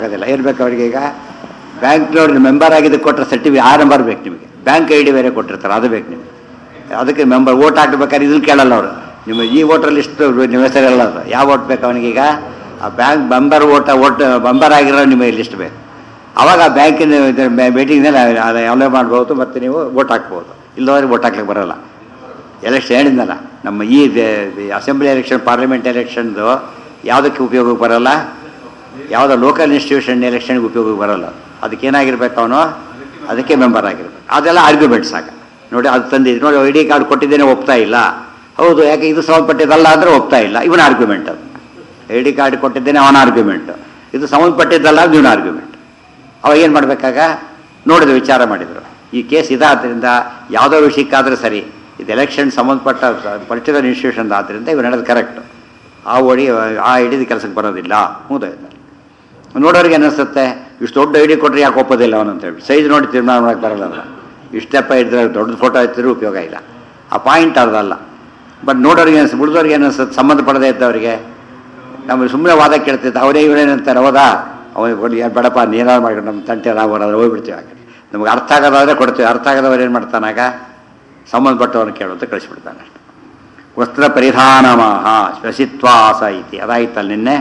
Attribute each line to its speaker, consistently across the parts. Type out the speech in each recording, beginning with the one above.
Speaker 1: ಆಗೋದಿಲ್ಲ ಏನು ಬೇಕು ಅವರಿಗೆ ಈಗ ಬ್ಯಾಂಕ್ನವ್ರಿಗೆ ಮೆಂಬರ್ ಆಗಿದ್ದು ಕೊಟ್ಟರೆ ಸರ್ಟಿಫಿಕೇಟ್ ಆ ನಂಬರ್ ಬೇಕು ನಿಮಗೆ ಬ್ಯಾಂಕ್ ಐ ಡಿ ಬೇರೆ ಕೊಟ್ಟಿರ್ತಾರೆ ಅದು ಬೇಕು ನಿಮಗೆ ಅದಕ್ಕೆ ಮೆಂಬರ್ ಓಟ್ ಹಾಕ್ಬೇಕಾದ್ರೆ ಇದನ್ನು ಕೇಳಲ್ಲ ಅವರು ನಿಮ್ಮ ಈ ವೋಟರ್ ಲಿಸ್ಟ್ ನಿಮ್ಮ ಹೆಸರೆಲ್ಲ ಅದು ಯಾವ ಓಟ್ ಬೇಕು ಅವನಿಗೀಗ ಆ ಬ್ಯಾಂಕ್ ಮೆಂಬರ್ ಓಟ ಓಟ್ ಮೆಂಬರ್ ಆಗಿರೋ ನಿಮಗೆ ಲಿಸ್ಟ್ ಬೇಕು ಅವಾಗ ಆ ಬ್ಯಾಂಕಿನ ಮೀಟಿಂಗ್ನಲ್ಲಿ ಅದು ಅಲೋ ಮಾಡ್ಬೋದು ಮತ್ತು ನೀವು ಓಟ್ ಹಾಕ್ಬೋದು ಇಲ್ಲದವ್ರಿಗೆ ಓಟ್ ಹಾಕ್ಲಿಕ್ಕೆ ಬರೋಲ್ಲ ಎಲೆಕ್ಷನ್ ಹೇಳಿದ್ನಲ್ಲ ನಮ್ಮ ಈ ಅಸೆಂಬ್ಲಿ ಎಲೆಕ್ಷನ್ ಪಾರ್ಲಿಮೆಂಟ್ ಎಲೆಕ್ಷನ್ದು ಯಾವುದಕ್ಕೆ ಉಪಯೋಗಕ್ಕೆ ಬರೋಲ್ಲ ಯಾವುದೋ ಲೋಕಲ್ ಇನ್ಸ್ಟಿಟ್ಯೂಷನ್ ಎಲೆಕ್ಷನ್ಗೆ ಉಪಯೋಗಕ್ಕೆ ಬರೋಲ್ಲ ಅದಕ್ಕೆ ಏನಾಗಿರ್ಬೇಕು ಅವನು ಅದಕ್ಕೆ ಮೆಂಬರ್ ಆಗಿರ್ಬೇಕು ಅದೆಲ್ಲ ಆರ್ಗ್ಯುಮೆಂಟ್ಸ್ ಆಗ ನೋಡಿ ಅದು ತಂದಿದ್ದು ನೋಡಿ ಐ ಡಿ ಕಾರ್ಡ್ ಕೊಟ್ಟಿದ್ದೇನೆ ಒಪ್ತಾ ಇಲ್ಲ ಹೌದು ಯಾಕೆ ಇದು ಸಂಬಂಧಪಟ್ಟಿದ್ದಲ್ಲ ಅಂದರೆ ಒಪ್ತಾ ಇಲ್ಲ ಇವನ ಆರ್ಗ್ಯುಮೆಂಟ್ ಅದು ಐ ಡಿ ಕಾರ್ಡ್ ಕೊಟ್ಟಿದ್ದೇನೆ ಅವನ ಆರ್ಗ್ಯುಮೆಂಟ್ ಇದು ಸಂಬಂಧಪಟ್ಟಿದ್ದಲ್ಲ ಅದು ಇವನ ಆರ್ಗ್ಯುಮೆಂಟ್ ಅವಾಗ ಏನು ಮಾಡಬೇಕಾಗ ನೋಡಿದ್ರು ವಿಚಾರ ಮಾಡಿದರು ಈ ಕೇಸ್ ಇದಾದ್ದರಿಂದ ಯಾವುದೋ ವಿಷಯಕ್ಕಾದರೂ ಸರಿ ಇದು ಎಲೆಕ್ಷನ್ ಸಂಬಂಧಪಟ್ಟ ಪರ್ಟಿಕ್ಯುಲರ್ ಇನ್ಸ್ಟಿಟ್ಯೂಷನ್ ಆದ್ದರಿಂದ ಇವು ನಡೆದು ಕರೆಕ್ಟು ಆ ಒಡಿ ಆ ಹಿಡಿದು ಕೆಲಸಕ್ಕೆ ಬರೋದಿಲ್ಲ ಮುಗಿದೋಯ್ತು ನೋಡೋರಿಗೆ ಏನಿಸುತ್ತೆ ಇಷ್ಟು ದೊಡ್ಡ ಐಡಿ ಕೊಟ್ಟರೆ ಯಾಕೆ ಒಪ್ಪೋದಿಲ್ಲ ಅವನು ಅಂತ ಹೇಳಿ ಸೈಜ್ ನೋಡಿ ತೀರ್ಮಾನ ಮಾಡೋಕ್ಕೆ ಬರಲ್ಲ ಅವ್ರು. ಇಷ್ಟಪ್ಪ ಇದ್ರೆ ದೊಡ್ಡ ಫೋಟೋ ಎತ್ತಿದ್ರು ಉಪಯೋಗ ಇಲ್ಲ ಆ ಪಾಯಿಂಟ್ ಅದಲ್ಲ ಬಟ್ ನೋಡೋರಿಗೆ ಅನಿಸ್ ಉಳಿದವ್ರಿಗೆ ಏನಿಸುತ್ತೆ ಸಂಬಂಧಪಡದೇ ಇದ್ದವರಿಗೆ ನಮಗೆ ಸುಮ್ಮನೆ ವಾದ ಕೇಳ್ತಿದ್ದ ಅವರೇ ಇವರೇನಂತಾರೆ ಹೌದಾ ಅವನಿಗೆ ಕೊಡಿ ಯಾರು ಬೇಡಪ್ಪ ನೀನಾರು ಮಾಡ್ಕೊಂಡು ನಮ್ಮ ತಂಟೆ ನಾವು ಬರೋದು ಹೋಗ್ಬಿಡ್ತೀವಿ ಆ ಕಡೆ ನಮ್ಗೆ ಅರ್ಥ ಆಗೋದಾದ್ರೆ ಕೊಡ್ತೀವಿ ಅರ್ಥ ಆಗದವ್ರು ಏನು ಮಾಡ್ತಾನಾಗ ಸಂಬಂಧಪಟ್ಟವನು ಕೇಳು ಅಂತ ಕಳಿಸ್ಬಿಡ್ತಾನೆ ಅಷ್ಟೆ ವಸ್ತ್ರ ಪರಿಧಾನಮಾಹ ಶ್ವಸಿತ್ವಾಸ ಇತಿ ಅದಾಯ್ತಲ್ಲ ನಿನ್ನೆ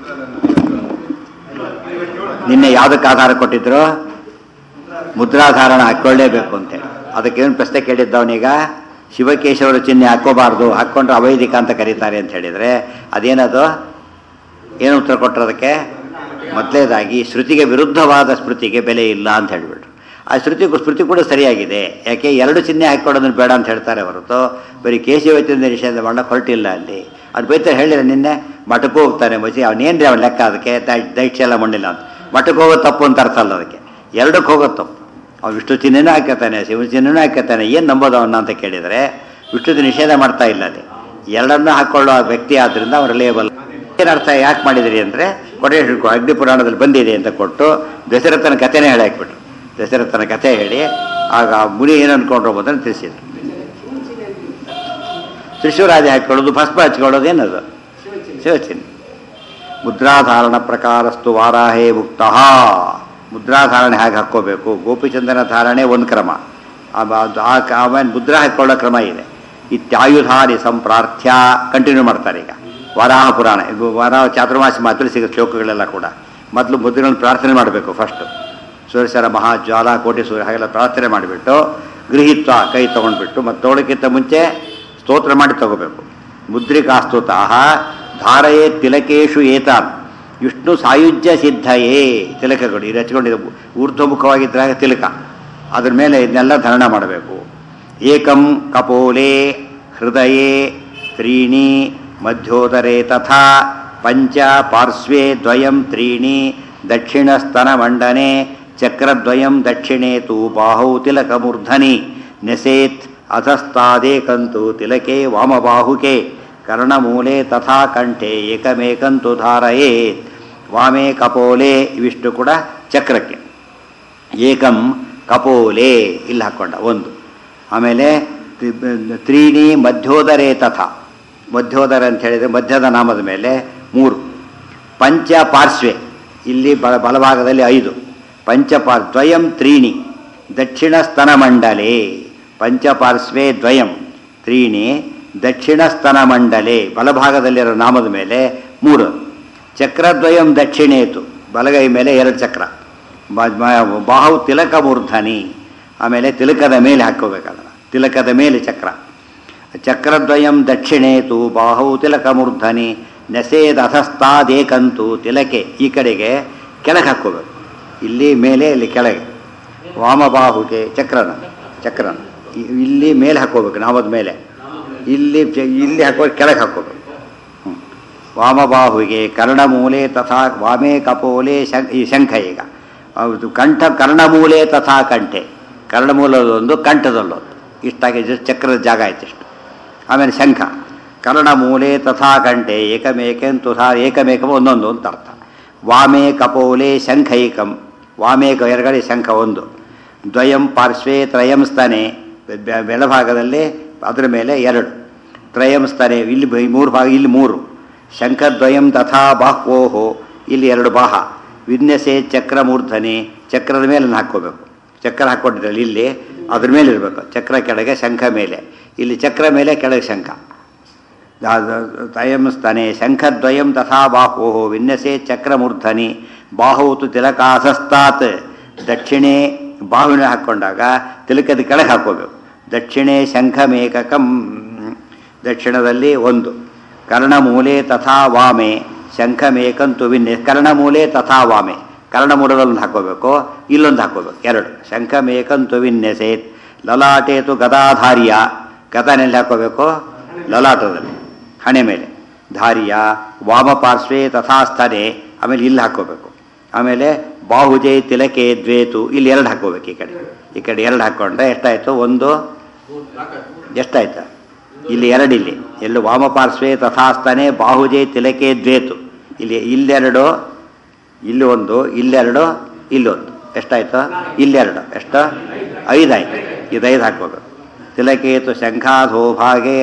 Speaker 1: ನಿನ್ನೆ ಯಾವುದಕ್ಕೆ ಆಧಾರ ಕೊಟ್ಟಿದ್ರು ಮುದ್ರಾಧಾರಣ ಹಾಕ್ಕೊಳ್ಳೇಬೇಕು ಅಂತೇಳಿ ಅದಕ್ಕೇನು ಪ್ರಶ್ನೆ ಕೇಳಿದ್ದವನೀಗ ಶಿವಕೇಶವರ ಚಿಹ್ನೆ ಹಾಕ್ಕೋಬಾರ್ದು ಹಾಕ್ಕೊಂಡ್ರೆ ಅವೈದಿಕ ಅಂತ ಕರೀತಾರೆ ಅಂತ ಹೇಳಿದರೆ ಅದೇನದು ಏನು ಉತ್ತರ ಕೊಟ್ಟರು ಅದಕ್ಕೆ ಮೊದಲೇದಾಗಿ ಶ್ರುತಿಗೆ ವಿರುದ್ಧವಾದ ಸ್ಮೃತಿಗೆ ಬೆಲೆ ಇಲ್ಲ ಅಂತ ಹೇಳಿಬಿಟ್ರು ಆ ಶ್ರುತಿ ಸ್ಮೃತಿ ಕೂಡ ಸರಿಯಾಗಿದೆ ಯಾಕೆ ಎರಡು ಚಿಹ್ನೆ ಹಾಕ್ಕೊಳ್ಳೋದನ್ನು ಬೇಡ ಅಂತ ಹೇಳ್ತಾರೆ ಹೊರತು ಬರೀ ಕೇಶವತಿಯಿಂದ ನಿಷೇಧ ಮಾಡಕ್ಕೆ ಹೊರಟಿಲ್ಲ ಅಲ್ಲಿ ಅದು ಬೈತಾರೆ ಹೇಳಿಲ್ಲ ನಿನ್ನೆ ಮಠಕ್ಕೂ ಹೋಗ್ತಾನೆ ಮಸಿ ಅವನೇನ್ರಿ ಅವನ ಲೆಕ್ಕ ಅದಕ್ಕೆ ದೈಕ್ಷ ಎಲ್ಲ ಮಣ್ಣಿಲ್ಲ ಅಂತ ಮಠಕ್ಕೆ ಹೋಗೋ ತಪ್ಪು ಅಂತ ಅರ್ಥ ಅಲ್ಲ ಅದಕ್ಕೆ ಎರಡಕ್ಕೆ ಹೋಗೋದು ತಪ್ಪು ಅವ್ನು ವಿಷ್ಣು ಚಿಹ್ನೆನೂ ಹಾಕತಾನೆ ಶಿವ ಚಿಹ್ನೆನೂ ಹಾಕತಾನೆ ಏನು ನಂಬೋದು ಅವನ್ನ ಅಂತ ಕೇಳಿದರೆ ವಿಷ್ಣುದ ನಿಷೇಧ ಮಾಡ್ತಾ ಇಲ್ಲ ಅಲ್ಲಿ ಎರಡನ್ನೂ ಹಾಕ್ಕೊಳ್ಳೋ ವ್ಯಕ್ತಿ ಆದ್ದರಿಂದ ಅವ್ರ ಲೇಬಲ್ ಏನರ್ಥ ಯಾಕೆ ಮಾಡಿದಿರಿ ಅಂದರೆ ಕೊಡೆ ಹಿಡ್ಕೊ ಅಗ್ನಿ ಪುರಾಣದಲ್ಲಿ ಬಂದಿದೆ ಅಂತ ಕೊಟ್ಟು ದಶರಥನ ಕಥೆನೇ ಹೇಳಿ ಹಾಕ್ಬಿಟ್ರು ದಶರಥನ ಕಥೆ ಹೇಳಿ ಆಗ ಆ ಮುನಿ ಏನು ಅನ್ಕೊಂಡ್ರು ಎಂಬುದನ್ನು ತಿಳಿಸಿದ್ರು ತ್ರಿಶೂರಾದಿ ಹಾಕೊಳ್ಳೋದು ಭಸ್ಮ ಹಚ್ಕೊಳ್ಳೋದು ಏನದು ಶಿವಚಿಹ್ನೆ ಮುದ್ರಾಧಾರಣ ಪ್ರಕಾರಸ್ತು ವಾರಾಹೇ ಮುಕ್ತ ಮುದ್ರಾಧಾರಣೆ ಹೇಗೆ ಹಾಕ್ಕೋಬೇಕು ಗೋಪಿಚಂದನ ಧಾರಣೆ ಒಂದು ಕ್ರಮ ಆ- ಅದು ಆ ಆಮೇಲೆ ಮುದ್ರಾ ಹಾಕೊಳ್ಳೋ ಕ್ರಮ ಇದೆ ಇತ್ಯಾಯುಧಾರಿ ಸಂಪ್ರಾರ್ಥ್ಯ ಕಂಟಿನ್ಯೂ ಮಾಡ್ತಾರೆ ಈಗ ವರಾಹ ಪುರಾಣ ಇದು ವರಾಹ ಚಾತುರ್ಮಾಸಿ ಮಾತ್ರ ಸಿಗೋ ಶ್ಲೋಕಗಳೆಲ್ಲ ಕೂಡ ಮೊದಲು ಮುದ್ರೆಗಳನ್ನು ಪ್ರಾರ್ಥನೆ ಮಾಡಬೇಕು ಫಸ್ಟು ಸೂರ್ಯಸರ ಮಹಾಜ್ವಾಲ ಕೋಟಿ ಸೂರ್ಯ ಹಾಗೆಲ್ಲ ಪ್ರಾರ್ಥನೆ ಮಾಡಿಬಿಟ್ಟು ಗೃಹೀತ್ವ ಕೈ ತೊಗೊಂಡ್ಬಿಟ್ಟು ಮತ್ತು ತೊಗೊಳಕ್ಕಿಂತ ಮುಂಚೆ ಸ್ತೋತ್ರ ಮಾಡಿ ತಗೋಬೇಕು ಮುದ್ರಿಕಾಸ್ತುತಾಹ ಧಾರಯೇ ತಿಲಕೇಶು ಏತಾನ್ ವಿಷ್ಣು ಸಾಯುಜ್ಯ ಸಿದ್ಧಯೇ ತಿಲಕಗಳು ಇದು ಹಚ್ಕೊಂಡಿದ್ದು ಊರ್ಧ್ವಮುಖವಾಗಿದ್ದಾಗ ತಿಲಕ ಅದ್ರ ಮೇಲೆ ಇದನ್ನೆಲ್ಲ ಧಾರಣ ಮಾಡಬೇಕು ಏಕಂ ಕಪೋಲೆ ಹೃದಯೇ ತ್ರೀಣಿ ಮಧ್ಯೋದರೇ ತಥಾ ಪಂಚ ಪಾರ್ಶ್ವೇ ದ್ವಯಂ ತ್ರೀಣಿ ದಕ್ಷಿಣಸ್ತನಮಂಡನೆ ಚಕ್ರದ್ವಯಂ ದಕ್ಷಿಣೇ ತು ಬಾಹೌ ತಿಲಕಮೂರ್ಧನಿ ನೆಸೇತ್ ಅಧಸ್ತಾದೇಕಂತು ತಿಲಕೆ ವಾಮಬಾಹುಕೆ ಕರ್ಣಮೂಲೆ ತಥಾ ಕಂಠೆ ಏಕಮೇಕಂತು ಧಾರಯೇತ್ ವಾಮೇ ಕಪೋಲೆ ಇವಿಷ್ಟು ಕೂಡ ಚಕ್ರಕ್ಕೆ ಏಕಂ ಕಪೋಲೆ ಇಲ್ಲಿ ಹಾಕ್ಕೊಂಡ ಒಂದು ಆಮೇಲೆ ತಿ- ತ್ರೀಣಿ ಮಧ್ಯೋದರೇ ತಥಾ ಮಧ್ಯೋದರ ಅಂತ ಹೇಳಿದರೆ ಮಧ್ಯದ ನಾಮದ ಮೇಲೆ ಮೂರು ಪಂಚ ಪಾರ್ಶ್ವೆ ಇಲ್ಲಿ ಬಲ ಬಲಭಾಗದಲ್ಲಿ ಐದು ಪಂಚಪಾರ್ ದ್ವಯಂ ತ್ರೀಣಿ ದಕ್ಷಿಣ ಸ್ತನಮಂಡಲೆ ಪಂಚಪಾರ್ಶ್ವೇ ದ್ವಯಂ ತ್ರೀಣಿ ದಕ್ಷಿಣ ಸ್ತನಮಂಡಲೆ ಬಲಭಾಗದಲ್ಲಿರೋ ನಾಮದ ಮೇಲೆ ಮೂರು ಚಕ್ರದ್ವಯಂ ದಕ್ಷಿಣೇತು ಬಲಗೈ ಮೇಲೆ ಎರಡು ಚಕ್ರ ಬ- ಬ- ಬಾಹು ತಿಲಕ ಮೂರ್ಧನಿ ಆಮೇಲೆ ತಿಲಕದ ಮೇಲೆ ಹಾಕ್ಕೋಬೇಕಲ್ಲ ತಿಲಕದ ಮೇಲೆ ಚಕ್ರ ಚಕ್ರದ್ವಯಂ ದಕ್ಷಿಣೇತು ಬಾಹು ತಿಲಕ ಮೂರ್ಧನಿ ನೆಸೇದ ಅಧಸ್ತಾದೇಕಂತು ತಿಲಕೆ ಈ ಕಡೆಗೆ ಕೆಳಗೆ ಹಾಕ್ಕೋಬೇಕು ಇಲ್ಲಿ ಮೇಲೆ ಇಲ್ಲಿ ಕೆಳಗೆ ವಾಮಬಾಹುಗೆ ಚಕ್ರನ ಚಕ್ರನ ಇ- ಇಲ್ಲಿ ಮೇಲೆ ಹಾಕ್ಕೋಬೇಕು ನಾಮದ ಮೇಲೆ ಇಲ್ಲಿ ಚ- ಇಲ್ಲಿ ಹಾಕೋ ಕೆಳಗೆ ಹಾಕ್ಕೋಬೇಕು ಹ್ಮ್. ವಾಮಬಾಹುಗೆ ಕರ್ಣಮೂಲೆ ತಥಾ ವಾಮೇ ಕಪೋಲೆ ಶಂ ಈ ಶಂಖ ಈಗ ಹೌದು ಕಂಠ ಕರ್ಣಮೂಲೆ ತಥಾ ಕಂಠೆ ಕರ್ಣಮೂಲದೊಂದು ಕಂಠದಲ್ಲೊಂದು ಇಷ್ಟಾಗಿ ಜಸ್ಟ್ ಚಕ್ರದ ಜಾಗ ಆಯ್ತು ಇಷ್ಟು ಆಮೇಲೆ ಶಂಖ ಕರ್ಣಮೂಲೆ ತಥಾ ಕಂಠೆ ಏಕಮೇಕೆಂತು ಸಾ ಏಕಮೇಕಂ ಒಂದೊಂದು ಅಂತ ಅರ್ಥ ವಾಮೇ ಕಪೋಲೆ ಶಂಖೈಕಂ ವಾಮೇ ಕ- ಎಡಗಡೆ ಶಂಖ ಒಂದು ದ್ವಯಂ ಪಾರ್ಶ್ವೇ ತ್ರಯಂ ಸ್ತನೆ ಬೆ- ಬೆಳಭಾಗದಲ್ಲಿ ಅದರ ಮೇಲೆ ಎರಡು ತ್ರಯಂ ಸ್ತನೆ ಇಲ್ಲಿ ಬ- ಮೂರು ಭಾಗ ಇಲ್ಲಿ ಮೂರು ಶಂಖದ್ವಯಂ ತಥಾ ಬಾಹ್ವೋಹೋ ಇಲ್ಲಿ ಎರಡು ಬಾಹ ವಿನ್ಯಸೆ ಚಕ್ರ ಮೂರ್ಧನೆ ಚಕ್ರದ ಮೇಲೆ ಅದನ್ನ ಹಾಕ್ಕೋಬೇಕು ಚಕ್ರ ಹಾಕ್ಕೊಂಡಿದ್ರಲ್ಲಿ ಇಲ್ಲಿ ಅದ್ರ ಮೇಲೆ ಇರಬೇಕು ಚಕ್ರ ಕೆಳಗೆ ಶಂಖ ಮೇಲೆ ಇಲ್ಲಿ ಚಕ್ರ ಮೇಲೆ ಕೆಳಗೆ ಶಂಖ ತಯಂ ಸ್ತನೆ ಶಂಖದ್ವಯಂ ತಥಾ ಬಾಹೋ ವಿನ್ಯಸೆ ಚಕ್ರಮೂರ್ಧನಿ ಬಾಹು ತು ತಿಲಕಾಸಸ್ತಾತ್ ದಕ್ಷಿಣೆ ಬಾಹುವಿನ ಹಾಕ್ಕೊಂಡಾಗ ತಿಲಕದ ಕೆಳಗೆ ಹಾಕೋಬೇಕು ದಕ್ಷಿಣೆ ಶಂಖಮೇಕಕಂ ದಕ್ಷಿಣದಲ್ಲಿ ಒಂದು ಕರ್ಣಮೂಲೆ ತಥಾ ವಾಮೆ ಶಂಖಮೇಕಂತು ವಿನ್ಯ ಕರ್ಣಮೂಲೆ ತಥಾ ವಾಮೆ ಕರ್ಣಮೂಲದಲ್ಲಿ ಹಾಕೋಬೇಕು ಇಲ್ಲೊಂದು ಹಾಕೋಬೇಕು ಎರಡು ಶಂಖಮೇಕಂತು ವಿನ್ಯಸೇತ್ ಲಲಾಟೇತು ಗದಾಧಾರ್ಯ ಗದನೆಲ್ಲಿ ಹಾಕೋಬೇಕು ಲಲಾಟದಲ್ಲಿ ಹಣೆ ಮೇಲೆ ಧಾರ್ಯ ವಾಮಪಾರ್ಶ್ವೇ ತಥಾಸ್ಥನೆ ಆಮೇಲೆ ಇಲ್ಲಿ ಹಾಕೋಬೇಕು ಆಮೇಲೆ ಬಾಹುಜೆ ತಿಲಕೆ ದ್ವೇತು ಇಲ್ಲಿ ಎರಡು ಹಾಕೋಬೇಕು ಈ ಕಡೆ ಈ ಕಡೆ ಎರಡು ಹಾಕ್ಕೊಂಡ್ರೆ ಎಷ್ಟಾಯಿತು ಒಂದು ಎಷ್ಟಾಯ್ತು ಇಲ್ಲಿ ಎರಡು ಇಲ್ಲಿ ಎಲ್ಲು ವಾಮಪಾರ್ಶ್ವೇ ತಥಾಸ್ಥನೆ ಬಾಹುಜೆ ತಿಲಕೆ ದ್ವೇತು ಇಲ್ಲಿ ಇಲ್ಲೆರಡು ಇಲ್ಲಿ ಒಂದು ಇಲ್ಲೆರಡು ಇಲ್ಲೊಂದು ಎಷ್ಟಾಯ್ತು ಇಲ್ಲೆರಡು ಎಷ್ಟು ಐದಾಯ್ತು ಇದು ಐದು ಹಾಕ್ಬೇಕು ತಿಲಕೇತು ಶಂಖಾಧೋ ಭಾಗೆ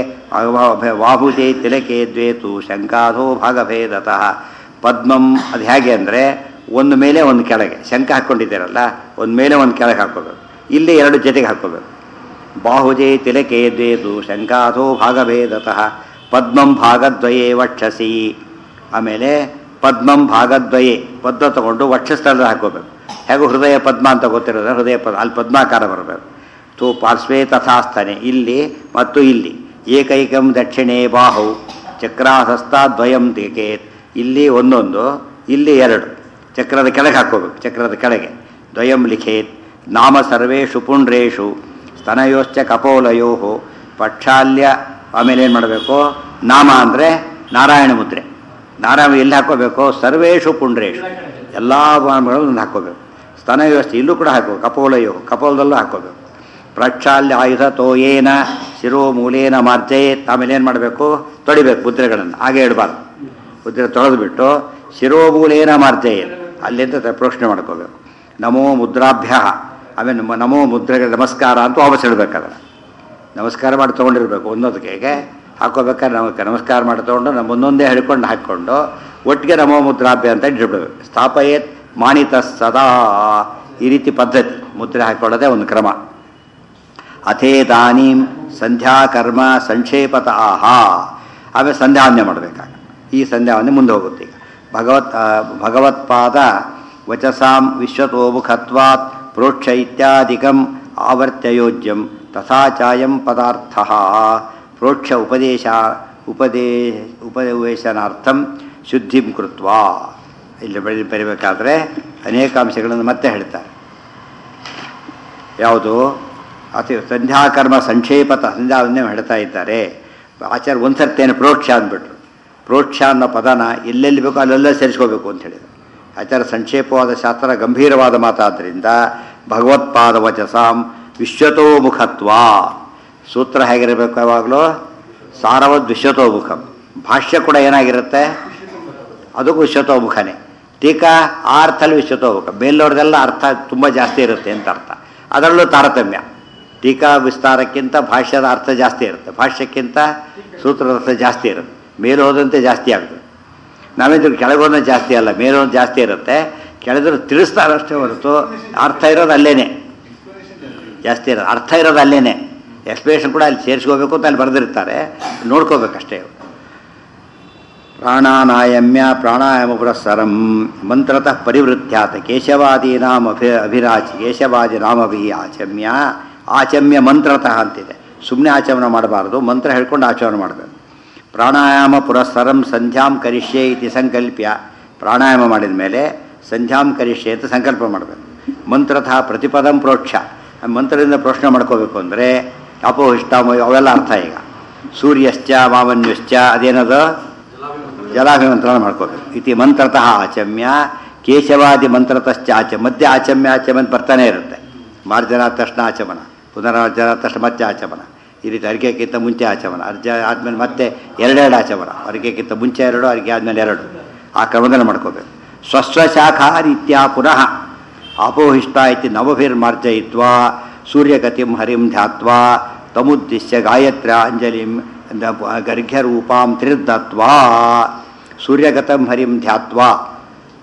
Speaker 1: ಬಾಹುಜೆ ತಿಲಕೆ ದ್ವೇತು ಶಂಖಾಧೋ ಭಾಗಭೇದತಃ ಪದ್ಮಂ ಅದು ಹೇಗೆ ಅಂದರೆ ಒಂದು ಮೇಲೆ ಒಂದು ಕೆಳಗೆ ಶಂಖ ಹಾಕ್ಕೊಂಡಿದ್ದೀರಲ್ಲ ಒಂದು ಮೇಲೆ ಒಂದು ಕೆಳಗೆ ಹಾಕ್ಕೋಬೇಕು ಇಲ್ಲಿ ಎರಡು ಜೊತೆಗೆ ಹಾಕ್ಕೋಬೇಕು ಬಾಹುಜೆ ತಿಲಕೆ ದ್ವೇತು ಶಂಖಾಧೋ ಭಾಗಭೇದತಃ ಪದ್ಮಂ ಭಾಗದ್ವಯೇ ವಕ್ಷಸಿ ಆಮೇಲೆ ಪದ್ಮಂ ಭಾಗದ್ವಯೇ ಪದ್ಮ ತಗೊಂಡು ವಕ್ಷಸ್ಥಳದಲ್ಲಿ ಹಾಕೋಬೇಕು ಹೇಗೂ ಹೃದಯ ಪದ್ಮ ಅಂತ ಗೊತ್ತಿರೋದ್ರೆ ಹೃದಯ ಪದ್ಮ ಅಲ್ಲಿ ಪದ್ಮಾಕಾರ ಬರಬೇಕು ತು ಪಾರ್ಶ್ವೇ ತಥಾಸ್ಥನೆ ಇಲ್ಲಿ ಮತ್ತು ಇಲ್ಲಿ ಏಕೈಕಂ ದಕ್ಷಿಣೆ ಬಾಹು ಚಕ್ರಾಸಸ್ತಾದ್ವಯಂ ತಿಕೇತ್ ಇಲ್ಲಿ ಒಂದೊಂದು ಇಲ್ಲಿ ಎರಡು ಚಕ್ರದ ಕೆಳಗೆ ಹಾಕೋಬೇಕು ಚಕ್ರದ ಕೆಳಗೆ ದ್ವಯಂ ಲಿಖೇತ್ ನಾಮ ಸರ್ವೇಷು ಪುಂಡ್ರೇಷು ಸ್ತನಯೋಶ್ಚ ಕಪೋಲಯೋ ಪಕ್ಷಾಲ್ಯ ಆಮೇಲೆ ಏನು ಮಾಡಬೇಕು ನಾಮ ಅಂದರೆ ನಾರಾಯಣ ಮುದ್ರೆ ನಾರಾಯಣ ಎಲ್ಲಿ ಹಾಕೋಬೇಕು ಸರ್ವೇಷು ಪುಂಡ್ರೇಷು ಎಲ್ಲ ಒಂದು ಹಾಕೋಬೇಕು ಸ್ತನಯೋಶ್ಚ ಇಲ್ಲೂ ಕೂಡ ಹಾಕೋಬೇಕು ಕಪೋಲಯೋ ಕಪೋಲದಲ್ಲೂ ಹಾಕೋಬೇಕು ಪ್ರಕ್ಷಾಲ್ಯ ಆಯುಧ ತೋಯೇನ ಶಿರೋ ಮೂಲೇನ ಮಾರ್ಜಯೇತ್ ಆಮೇಲೆ ಏನು ಮಾಡಬೇಕು ತೊಳಿಬೇಕು ಮುದ್ರೆಗಳನ್ನು ಹಾಗೆ ಇಡಬಾರ್ದು ಮುದ್ರೆ ತೊಳೆದುಬಿಟ್ಟು ಶಿರೋಮೂಲೇನ ಮಾರ್ಜಯೇತ್ ಅಲ್ಲಿಂದ ತ- ಪ್ರೋಕ್ಷಣೆ ಮಾಡ್ಕೋಬೇಕು ನಮೋ ಮುದ್ರಾಭ್ಯ ಆಮೇಲೆ ನಮ್ಮ ನಮೋ ಮುದ್ರೆಗೆ ನಮಸ್ಕಾರ ಅಂತ ವಾಪಸ್ ಇಡಬೇಕಾದ್ರೆ ನಮಸ್ಕಾರ ಮಾಡಿ ತೊಗೊಂಡಿರ್ಬೇಕು ಒಂದೊಂದಕ್ಕೆ ಹಾಕೋಬೇಕಾದ್ರೆ ನಮಗೆ ನಮಸ್ಕಾರ ಮಾಡಿ ತೊಗೊಂಡು ನಮ್ಮ ಒಂದೊಂದೇ ಹಿಡ್ಕೊಂಡು ಹಾಕ್ಕೊಂಡು ಒಟ್ಟಿಗೆ ನಮೋ ಮುದ್ರಾಭ್ಯ ಅಂತ ಇಟ್ಬಿಡ್ಬೇಕು ಸ್ಥಾಪಯೇತ್ ಮಾನಿತ ಸದಾ ಈ ರೀತಿ ಪದ್ಧತಿ ಮುದ್ರೆ ಹಾಕೊಳ್ಳೋದೇ ಒಂದು ಕ್ರಮ ಅಥೇದಾನೀಂ ಸಂಧ್ಯಾಕರ್ಮ ಸಂಕ್ಷೇಪತ ಆಹಾ ಆಮೇಲೆ ಸಂಧ್ಯಾವಂದನೆ ಮಾಡಬೇಕಾಗ ಈ ಸಂಧ್ಯಾವಂದನೆ ಮುಂದೆ ಹೋಗುತ್ತೆ ಈಗ ಭಗವತ್ ಆ, ಭಗವತ್ಪಾದ ವಚಸಾಂ ವಿಶ್ವತೋಮುಖತ್ವಾತ್ ಪ್ರೋಕ್ಷ ಇತ್ಯಾದಿಕಂ ಆವರ್ತ್ಯಯೋಜ್ಯಂ ತಥಾ ಚಾಯಂ ಪದಾರ್ಥ ಪ್ರೋಕ್ಷ ಉಪದೇಶ ಉಪದೇ ಉಪವೇಶನಾರ್ಥಂ ಶುದ್ಧಿಂ ಕೃತ್ವಾ ಇಲ್ಲಿ ಬೆಳಿ ಬರೀಬೇಕಾದ್ರೆ ಅನೇಕ ಅಂಶಗಳನ್ನು ಮತ್ತೆ ಹೇಳ್ತಾರೆ ಯಾವುದು ಅತಿ ಸಂಧ್ಯಾಕರ್ಮ ಸಂಕ್ಷೇಪತ ಸಂಧ್ಯಾವಂದನೆ ಹೇಳ್ತಾ ಇದ್ದಾರೆ ಆಚಾರ್ಯ ಒಂದು ಸರ್ತಿಯನ್ನು ಪ್ರೋಕ್ಷ ಅಂದ್ಬಿಟ್ರು ಪ್ರೋಕ್ಷ ಅನ್ನೋ ಪದನ ಎಲ್ಲೆಲ್ಲಿ ಬೇಕೋ ಅಲ್ಲೆಲ್ಲ ಸೇರಿಸ್ಕೋಬೇಕು ಅಂತ ಹೇಳಿದರು ಆಚಾರ್ಯ ಸಂಕ್ಷೇಪವಾದ ಶಾಸ್ತ್ರ ಗಂಭೀರವಾದ ಮಾತಾದ್ದರಿಂದ ಭಗವತ್ಪಾದ ವಚಸಾಂ ವಿಶ್ವತೋಮುಖತ್ವ ಸೂತ್ರ ಹೇಗಿರಬೇಕು ಯಾವಾಗಲೂ ಸಾರವದ್ ವಿಶ್ವತೋಮುಖಂ ಭಾಷ್ಯ ಕೂಡ ಏನಾಗಿರುತ್ತೆ ಅದಕ್ಕೂ ವಿಶ್ವತೋಮುಖನೇ ಟೀಕಾ ಆ ಅರ್ಥಲ್ಲಿ ವಿಶ್ವತೋಮುಖ ಮೇಲ್ನೋರ್ದೆಲ್ಲ ಅರ್ಥ ತುಂಬ ಜಾಸ್ತಿ ಇರುತ್ತೆ ಅಂತ ಅರ್ಥ ಅದರಲ್ಲೂ ತಾರತಮ್ಯ ಟೀಕಾ ವಿಸ್ತಾರಕ್ಕಿಂತ ಭಾಷ್ಯದ ಅರ್ಥ ಜಾಸ್ತಿ ಇರುತ್ತೆ ಭಾಷ್ಯಕ್ಕಿಂತ ಸೂತ್ರದ ಅರ್ಥ ಜಾಸ್ತಿ ಇರುತ್ತೆ ಮೇಲೆ ಹೋದಂತೆ ಜಾಸ್ತಿ ಆಗುತ್ತೆ ನಾವೇಂದ್ರೆ ಕೆಳಗೋದ ಜಾಸ್ತಿ ಅಲ್ಲ ಮೇಲೋದು ಜಾಸ್ತಿ ಇರುತ್ತೆ ಕೆಳದ್ರು ತಿಳಿಸ್ತಾರಷ್ಟೇ ಹೊರತು ಅರ್ಥ ಇರೋದು ಅಲ್ಲೇನೆ ಜಾಸ್ತಿ ಇರೋದು ಅರ್ಥ ಇರೋದು ಅಲ್ಲೇನೆ ಎಕ್ಸ್ಪ್ಲೇಷನ್ ಕೂಡ ಅಲ್ಲಿ ಸೇರಿಸ್ಕೋಬೇಕು ಅಂತ ಅಲ್ಲಿ ಬರೆದಿರ್ತಾರೆ ನೋಡ್ಕೋಬೇಕಷ್ಟೇ ಪ್ರಾಣಾನಾಯಮ್ಯ ಪ್ರಾಣಾಯಾಮ ಪುರಸ್ಸರಂ ಮಂತ್ರತಃ ಪರಿವೃತ್ಯಾತ ಕೇಶವಾದೀನಾಂ ಅಭಿ ಅಭಿರಾಚಿ ಕೇಶವಾದಿನಾಮಭಿ ಆಚಮ್ಯ ಆಚಮ್ಯ ಮಂತ್ರತಃ ಅಂತಿದೆ ಸುಮ್ಮನೆ ಆಚಮನ ಮಾಡಬಾರ್ದು ಮಂತ್ರ ಹೇಳ್ಕೊಂಡು ಆಚರಣೆ ಮಾಡಬೇಕು ಪ್ರಾಣಾಯಾಮ ಪುರಸ್ಸರಂ ಸಂಧ್ಯಾಂ ಕರಿಷ್ಯೆ ಇತಿ ಸಂಕಲ್ಪ್ಯ ಪ್ರಾಣಾಯಾಮ ಮಾಡಿದ ಮೇಲೆ ಸಂಧ್ಯಾಂ ಕರಿಷ್ಯೆ ಅಂತ ಸಂಕಲ್ಪ ಮಾಡಬೇಕು ಮಂತ್ರತಃ ಪ್ರತಿಪದಂ ಪ್ರೋಕ್ಷ ಆ ಮಂತ್ರದಿಂದ ಪ್ರೋಕ್ಷಣೆ ಮಾಡ್ಕೋಬೇಕು ಅಂದರೆ ಅಪೋಹಿಷ್ಟ ಅವೆಲ್ಲ ಅರ್ಥ ಈಗ ಸೂರ್ಯಶ್ಚ ಮಾವನ್ಯುಶ್ಚ ಅದೇನದು ಜಲಾಭಿಮಂತ್ರಣ ಮಾಡ್ಕೋಬೇಕು ಇತಿ ಮಂತ್ರತಃ ಆಚಮ್ಯ ಕೇಶವಾದಿ ಮಂತ್ರತಶ್ಚ ಆಚ ಮಧ್ಯೆ ಆಚಮ್ಯ ಆಚಮನ ಬರ್ತಾನೆ ಇರುತ್ತೆ ಮಾರ್ಜನ ತಕ್ಷಣ ಆಚಮನ ಪುನರಾರ್ಜನ ತಕ್ಷಣ ಮತ್ತೆ ಆಚಮನ ಈ ರೀತಿ ಅರಿಕೆಗಿಂತ ಮುಂಚೆ ಆಚಮನ ಅರ್ಜ ಆದಮೇಲೆ ಮತ್ತೆ ಎರಡೆರಡು ಆಚಮನ ಅರಿಕೆಗಿಂತ ಮುಂಚೆ ಎರಡು ಅರಿಕೆ ಆದಮೇಲೆ ಎರಡು ಆ ಕ್ರಮದಲ್ಲಿ ಮಾಡ್ಕೋಬೇಕು ಸ್ವಸ್ವಶಾಖಾ ರೀತ್ಯ ಪುನಃ ಅಪೋಹಿಷ್ಟ ಇತಿ ನವಭಿರ್ಮಾರ್ಜಯಿತ್ವ ಸೂರ್ಯಗತಿಂ ಹರಿಂ ಧ್ಯಾತ್ವಾ ತಮುದ್ದಿಶ್ಯ ಗಾಯತ್ರ ಅಂಜಲಿಂ ಗರ್ಘ್ಯರೂಪಾಂ ತ್ರಿರ್ದತ್ವಾ ಸೂರ್ಯಗತಂ ಹರಿಂ ಧ್ಯಾತ್ವಾ